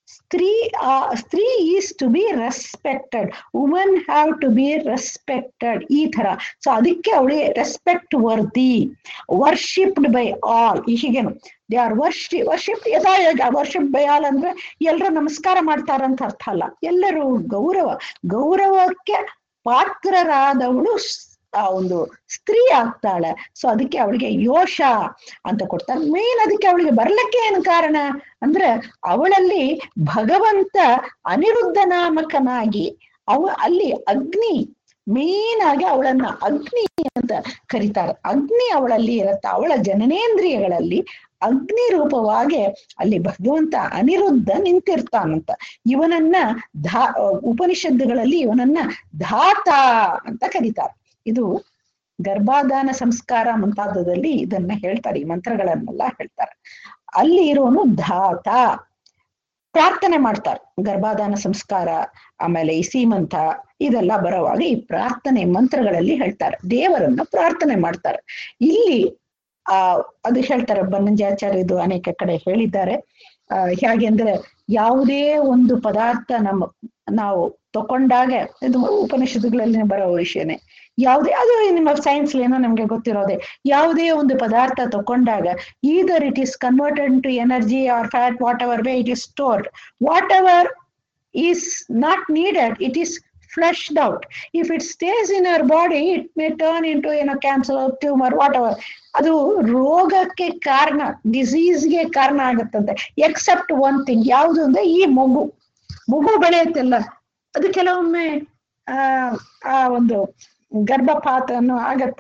Speaker 1: ಸ್ತ್ರೀ ಆ ಸ್ತ್ರೀ is to be respected woman have to be respected ಈ ತರ ಸೊ ಅದಕ್ಕೆ ಅವಳಿಗೆ respect worthy worshipped by all ಹೀಗೇನು ದೇ ಆರ್ ವರ್ಷಿ ವರ್ಷಿಪ್ ಯಥಾ ವರ್ಷಿಪ್ ಬೈ ಆಲ್ ಅಂದ್ರೆ ಎಲ್ಲರೂ ನಮಸ್ಕಾರ ಮಾಡ್ತಾರಂತ ಅರ್ಥ ಅಲ್ಲ ಎಲ್ಲರೂ ಗೌರವ ಗೌರವಕ್ಕೆ ಪಾತ್ರರಾದವಳು ಆ ಒಂದು ಸ್ತ್ರೀ ಆಗ್ತಾಳೆ ಸೊ ಅದಕ್ಕೆ ಅವಳಿಗೆ ಯೋಷ ಅಂತ ಕೊಡ್ತಾರೆ ಮೇನ್ ಅದಕ್ಕೆ ಅವಳಿಗೆ ಬರ್ಲಿಕ್ಕೆ ಏನು ಕಾರಣ ಅಂದ್ರೆ ಅವಳಲ್ಲಿ ಭಗವಂತ ಅನಿರುದ್ಧ ನಾಮಕನಾಗಿ ಅವ ಅಲ್ಲಿ ಅಗ್ನಿ ಮೇನ್ ಆಗಿ ಅವಳನ್ನ ಅಗ್ನಿ ಅಂತ ಕರೀತಾರೆ ಅಗ್ನಿ ಅವಳಲ್ಲಿ ಇರತ್ತ ಅವಳ ಜನನೇಂದ್ರಿಯಗಳಲ್ಲಿ ಅಗ್ನಿ ರೂಪವಾಗಿ ಅಲ್ಲಿ ಭಗವಂತ ಅನಿರುದ್ಧ ನಿಂತಿರ್ತಾನಂತ ಇವನನ್ನ ಧಾ ಉಪನಿಷತ್ತುಗಳಲ್ಲಿ ಇವನನ್ನ ಧಾತ ಅಂತ ಕರೀತಾರೆ ಇದು ಗರ್ಭಾಧಾನ ಸಂಸ್ಕಾರ ಮುಂತಾದದಲ್ಲಿ ಇದನ್ನ ಹೇಳ್ತಾರೆ ಈ ಮಂತ್ರಗಳನ್ನೆಲ್ಲ ಹೇಳ್ತಾರೆ ಅಲ್ಲಿ ಇರೋನು ಧಾತ ಪ್ರಾರ್ಥನೆ ಮಾಡ್ತಾರೆ ಗರ್ಭಾಧಾನ ಸಂಸ್ಕಾರ ಆಮೇಲೆ ಈ ಸೀಮಂತ ಇದೆಲ್ಲ ಬರೋವಾಗ ಈ ಪ್ರಾರ್ಥನೆ ಮಂತ್ರಗಳಲ್ಲಿ ಹೇಳ್ತಾರೆ ದೇವರನ್ನ ಪ್ರಾರ್ಥನೆ ಮಾಡ್ತಾರೆ ಇಲ್ಲಿ ಆ ಅದು ಹೇಳ್ತಾರೆ ಬನ್ನಂಜಾಚಾರ್ಯದು ಅನೇಕ ಕಡೆ ಹೇಳಿದ್ದಾರೆ ಆ ಹೇಗೆ ಅಂದ್ರೆ ಯಾವುದೇ ಒಂದು ಪದಾರ್ಥ ನಮ್ಮ ನಾವು ತಕೊಂಡಾಗ ಇದು ಉಪನಿಷತ್ತುಗಳಲ್ಲಿ ಬರೋ ವಿಷಯನೇ ಯಾವುದೇ ಅದು ನಿಮ್ಮ ಸೈನ್ಸ್ ಏನೋ ನಮ್ಗೆ ಗೊತ್ತಿರೋದೆ ಯಾವುದೇ ಒಂದು ಪದಾರ್ಥ ತಕೊಂಡಾಗ either it is converted to energy or fat whatever way it is stored whatever is not needed it is flushed out if it stays in our body it may turn into ಏನೋ cancer tumour whatever ಅದು ರೋಗಕ್ಕೆ ಕಾರಣ ಡಿಸೀಸ್ಗೆ ಕಾರಣ ಆಗತ್ತಂತೆ accept one thing ಯಾವುದು ಅಂದ್ರೆ ಈ ಮಗು ಮಗು ಬೆಳೆಯುತ್ತಲ್ಲ ಅದು ಕೆಲವೊಮ್ಮೆ ಆ ಆ ಒಂದು ಗರ್ಭಪಾತನು ಆಗತ್ತ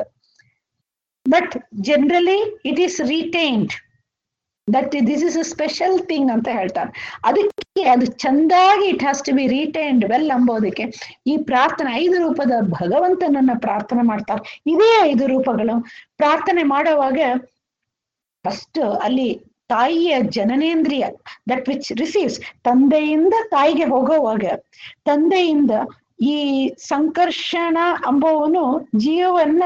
Speaker 1: but generally it is retained that this is a special thing ಅಂತ ಹೇಳ್ತಾರೆ ಅದಕ್ಕೆ ಅದು ಚಂದಾಗಿ it has to be retained well ಅಂಬೋದಕ್ಕೆ ಈ ಪ್ರಾರ್ಥನೆ ಐದು ರೂಪದ ಭಗವಂತನನ್ನ ಪ್ರಾರ್ಥನೆ ಮಾಡ್ತಾರೆ ಇದೇ ಐದು ರೂಪಗಳು ಪ್ರಾರ್ಥನೆ ಮಾಡುವಾಗ ಫಸ್ಟ್ ಅಲ್ಲಿ ತಾಯಿಯ ಜನನೇಂದ್ರಿಯ ದಟ್ ವಿಚ್ ರಿಸೀವ್ಸ್ ತಂದೆಯಿಂದ ತಾಯಿಗೆ ಹೋಗೋವಾಗ ತಂದೆಯಿಂದ ಈ ಸಂಕರ್ಷಣ ಅಂಬವನು ಜೀವವನ್ನ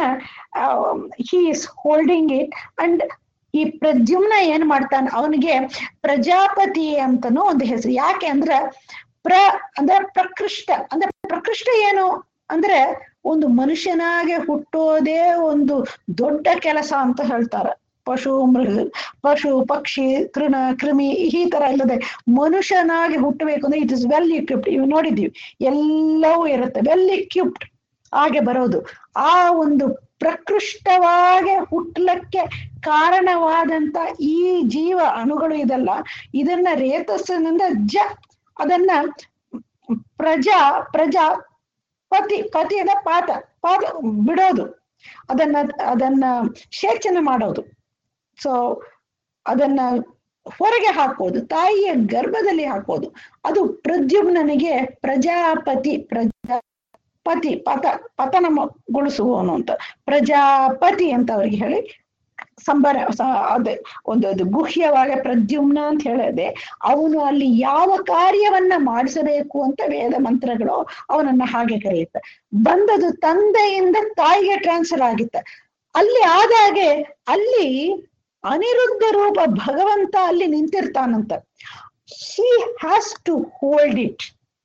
Speaker 1: he is holding it and ಈ ಪ್ರದ್ಯುಮ್ನ ಏನ್ ಮಾಡ್ತಾನೆ ಅವನಿಗೆ ಪ್ರಜಾಪತಿ ಅಂತನೂ ಒಂದು ಹೆಸರು ಯಾಕೆ ಅಂದ್ರೆ ಪ್ರ ಅಂದ್ರೆ ಪ್ರಕೃಷ್ಟ ಅಂದ್ರೆ ಪ್ರಕೃಷ್ಟ ಏನು ಅಂದ್ರೆ ಒಂದು ಮನುಷ್ಯನಾಗೆ ಹುಟ್ಟೋದೇ ಒಂದು ದೊಡ್ಡ ಕೆಲಸ ಅಂತ ಹೇಳ್ತಾರೆ ಪಶು ಮೃಗ ಪಶು ಪಕ್ಷಿ ತೃಣ ಕ್ರಿಮಿ ಈ ತರ ಇಲ್ಲದೆ ಮನುಷ್ಯನಾಗಿ ಹುಟ್ಟಬೇಕು ಅಂದ್ರೆ ಇಟ್ ಇಸ್ ವೆಲ್ ಇಕ್ವಿಪ್ಡ್ ಇವ್ ನೋಡಿದೀವಿ ಎಲ್ಲವೂ ಇರುತ್ತೆ ವೆಲ್ ಇಕ್ವಿಪ್ಡ್ ಹಾಗೆ ಬರೋದು ಆ ಒಂದು ಪ್ರಕೃಷ್ಟವಾಗಿ ಹುಟ್ಟಲಕ್ಕೆ ಕಾರಣವಾದಂತ ಈ ಜೀವ ಅಣುಗಳು ಇದಲ್ಲ ಇದನ್ನ ರೇತಸ್ಸಿನಿಂದ ಜ ಅದನ್ನ ಪ್ರಜಾ ಪ್ರಜಾ ಪತಿ ಪತಿ ಅದ ಪಾತ ಪಾತ ಬಿಡೋದು ಅದನ್ನ ಅದನ್ನ ಶೇಚನೆ ಮಾಡೋದು ಸೊ ಅದನ್ನ ಹೊರಗೆ ಹಾಕೋದು ತಾಯಿಯ ಗರ್ಭದಲ್ಲಿ ಹಾಕೋದು ಅದು ಪ್ರದ್ಯುಮ್ನನಿಗೆ ಪ್ರಜಾಪತಿ ಪ್ರಜಾ ಪತಿ ಪತ ಪತನಗೊಳಿಸುವವನು ಅಂತ ಪ್ರಜಾಪತಿ ಅಂತ ಅವ್ರಿಗೆ ಹೇಳಿ ಸಂಬರ ಅದೇ ಒಂದು ಅದು ಗುಹ್ಯವಾಗ ಪ್ರದ್ಯುಮ್ನ ಅಂತ ಹೇಳಿದೆ ಅವನು ಅಲ್ಲಿ ಯಾವ ಕಾರ್ಯವನ್ನ ಮಾಡಿಸಬೇಕು ಅಂತ ವೇದ ಮಂತ್ರಗಳು ಅವನನ್ನ ಹಾಗೆ ಕರೆಯುತ್ತೆ ಬಂದದು ತಂದೆಯಿಂದ ತಾಯಿಗೆ ಟ್ರಾನ್ಸ್ಫರ್ ಆಗಿತ್ತ ಅಲ್ಲಿ ಆದಾಗೆ ಅಲ್ಲಿ ಅನಿರುದ್ಧ ರೂಪ ಭಗವಂತ ಅಲ್ಲಿ ನಿಂತಿರ್ತಾನಂತ he has to hold it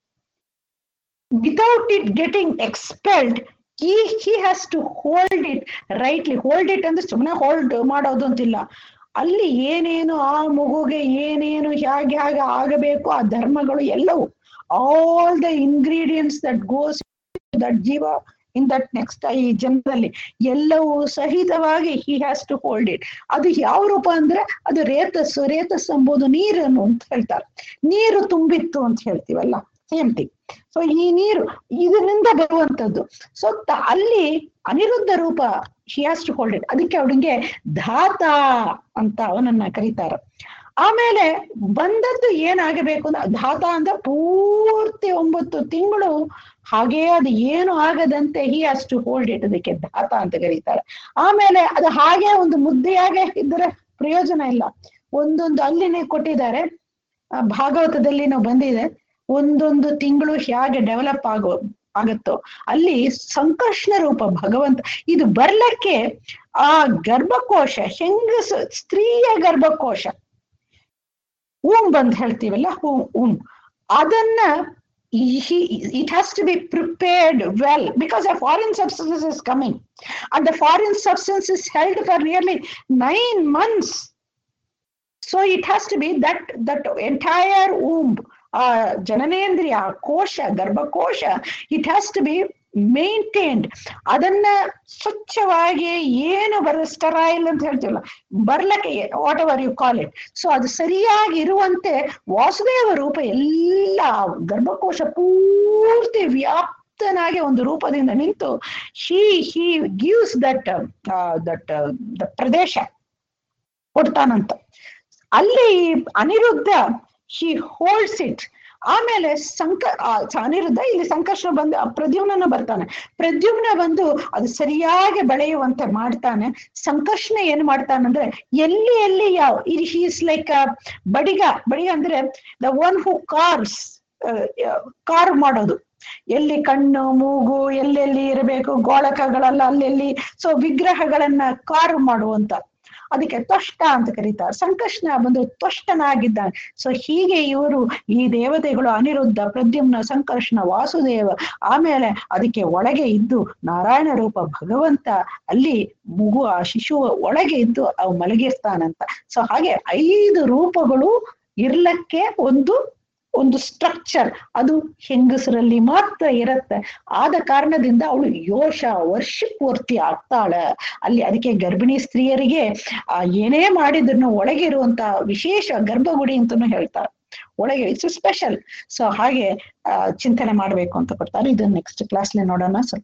Speaker 1: without it getting expelled he he has to hold it rightly hold it ಅಂದ್ರೆ ಸುಮ್ಮನೆ ಹೋಲ್ಡ್ ಮಾಡೋದು ಅಂತಿಲ್ಲ ಅಲ್ಲಿ ಏನೇನು ಆ ಮಗುಗೆ ಏನೇನು ಹೇಗೆ ಹೇಗೆ ಆಗಬೇಕು ಆ ಧರ್ಮಗಳು ಎಲ್ಲವೂ all the ingredients that goes that ಜೀವ ಇನ್ ದಟ್ ನೆಕ್ಸ್ಟ್ ಈ ಜನ್ಮದಲ್ಲಿ ಎಲ್ಲವೂ ಸಹಿತವಾಗಿ he has to hold it ಅದು ಯಾವ ರೂಪ ಅಂದ್ರೆ ಅದು ರೇತಸ್ಸು ರೇತಸ್ ಎಂಬುದು ನೀರನ್ನು ಅಂತ ಹೇಳ್ತಾರೆ ನೀರು ತುಂಬಿತ್ತು ಅಂತ ಹೇಳ್ತೀವಲ್ಲ ಸೇಮ್ ಥಿಂಗ್ ಸೊ ಈ ನೀರು ಇದರಿಂದ ಬರುವಂತದ್ದು ಸೊ ಅಲ್ಲಿ ಅನಿರುದ್ಧ ರೂಪ he has to hold it ಅದಕ್ಕೆ ಅವನಿಗೆ ಧಾತ ಅಂತ ಅವನನ್ನ ಕರೀತಾರೆ ಆಮೇಲೆ ಬಂದದ್ದು ಏನಾಗಬೇಕು ಅಂದ್ರೆ ಧಾತ ಅಂದ್ರೆ ಪೂರ್ತಿ ಒಂಬತ್ತು ತಿಂಗಳು ಹಾಗೇ ಅದು ಏನು ಆಗದಂತೆ he has to hold it ಅದಕ್ಕೆ ಧಾತ ಅಂತ ಕರೀತಾರೆ ಆಮೇಲೆ ಅದು ಹಾಗೆ ಒಂದು ಮುದ್ದೆಯಾಗೆ ಇದ್ರೆ ಪ್ರಯೋಜನ ಇಲ್ಲ ಒಂದೊಂದು ಅಲ್ಲಿನೇ ಕೊಟ್ಟಿದ್ದಾರೆ ಭಾಗವತದಲ್ಲಿ ನಾವು ಬಂದಿದೆ ಒಂದೊಂದು ತಿಂಗಳು ಹೇಗೆ ಡೆವಲಪ್ ಆಗೋ ಆಗತ್ತೋ ಅಲ್ಲಿ ಸಂಕರ್ಷಣ ರೂಪ ಭಗವಂತ ಇದು ಬರ್ಲಕ್ಕೆ ಆ ಗರ್ಭಕೋಶ ಹೆಂಗಸ ಸ್ತ್ರೀಯ ಗರ್ಭಕೋಶ ಊಮ್ ಬಂದ್ ಹೇಳ್ತೀವಲ್ಲ ಹೂ ಉಮ್ ಅದನ್ನ he, it has to be prepared well because a foreign substance is coming and the foreign substance is held for nearly nine months so it has to be that that entire womb uh, ಜನನೇಂದ್ರಿಯ ಕೋಶ ಗರ್ಭಕೋಶ it has to be maintained ಅದನ್ನ ಸ್ವಚ್ಛವಾಗಿ ಏನು ಬರ sterile ಅಂತ ಹೇಳ್ತೀವಲ್ಲ ಬರ್ಲಕ್ಕೆ whatever you call it so ಅದು ಸರಿಯಾಗಿ ಇರುವಂತೆ ವಾಸುದೇವ ರೂಪ ಎಲ್ಲ ಗರ್ಭಕೋಶ ಪೂರ್ತಿ ವ್ಯಾಪ್ತನಾಗಿ ಒಂದು ರೂಪದಿಂದ ನಿಂತು he he gives that that the ಪ್ರದೇಶ ಕೊಡ್ತಾನಂತ ಅಲ್ಲಿ ಅನಿರುದ್ಧ ಹಿ ಹೋಲ್ಡ್ಸ್ ಇಟ್ ಆಮೇಲೆ ಸಂಕ ಅನಿರುದ್ಧ ಇಲ್ಲಿ ಸಂಕರ್ಷಣ ಬಂದು ಪ್ರದ್ಯುಮ್ನ ಬರ್ತಾನೆ ಪ್ರದ್ಯುಮ್ನ ಬಂದು ಅದು ಸರಿಯಾಗಿ ಬೆಳೆಯುವಂತೆ ಮಾಡ್ತಾನೆ ಸಂಕರ್ಷಣ ಏನ್ ಮಾಡ್ತಾನಂದ್ರೆ ಎಲ್ಲಿ ಎಲ್ಲಿ ಯಾವ ಈಸ್ ಲೈಕ್ ಬಡಿಗ ಬಡಿಗ ಅಂದ್ರೆ the one who carves carve ಮಾಡೋದು ಎಲ್ಲಿ ಕಣ್ಣು ಮೂಗು ಎಲ್ಲೆಲ್ಲಿ ಇರಬೇಕು ಗೋಳಕಗಳೆಲ್ಲ ಅಲ್ಲೆಲ್ಲಿ ಸೊ ವಿಗ್ರಹಗಳನ್ನ ಕಾರ್ ಮಾಡುವಂತ ಅದಕ್ಕೆ ತ್ವಷ್ಟ ಅಂತ ಕರೀತಾರೆ ಸಂಕಷ್ಣ ಬಂದು ತ್ವಷ್ಟನಾಗಿದ್ದಾನೆ ಸೊ ಹೀಗೆ ಇವರು ಈ ದೇವತೆಗಳು ಅನಿರುದ್ಧ ಪ್ರದ್ಯುಮ್ನ ಸಂಕರ್ಷಣ ವಾಸುದೇವ ಆಮೇಲೆ ಅದಕ್ಕೆ ಒಳಗೆ ಇದ್ದು ನಾರಾಯಣ ರೂಪ ಭಗವಂತ ಅಲ್ಲಿ ಮಗು ಆ ಶಿಶುವ ಒಳಗೆ ಇದ್ದು ಅವು ಮಲಗಿರ್ತಾನಂತ ಸೊ ಹಾಗೆ ಐದು ರೂಪಗಳು ಇರ್ಲಕ್ಕೆ ಒಂದು ಒಂದು ಸ್ಟ್ರಕ್ಚರ್ ಅದು ಹೆಂಗಸರಲ್ಲಿ ಮಾತ್ರ ಇರತ್ತೆ ಆದ ಕಾರಣದಿಂದ ಅವಳು ಯೋಷ ವರ್ಷಪೂರ್ತಿ ಆಗ್ತಾಳೆ ಅಲ್ಲಿ ಅದಕ್ಕೆ ಗರ್ಭಿಣಿ ಸ್ತ್ರೀಯರಿಗೆ ಆ ಏನೇ ಮಾಡಿದ್ರು ಒಳಗೆ ಇರುವಂತ ವಿಶೇಷ ಗರ್ಭಗುಡಿ ಅಂತಾನು ಹೇಳ್ತಾರೆ ಒಳಗೆ ಇಟ್ಸ್ ಸ್ಪೆಷಲ್ ಸೊ ಹಾಗೆ ಚಿಂತನೆ ಮಾಡ್ಬೇಕು ಅಂತ ಕೊಡ್ತಾರೆ ಇದನ್ನ ನೆಕ್ಸ್ಟ್ ಕ್ಲಾಸ್ಲಿ ನೋಡೋಣ ಸ್ವಲ್ಪ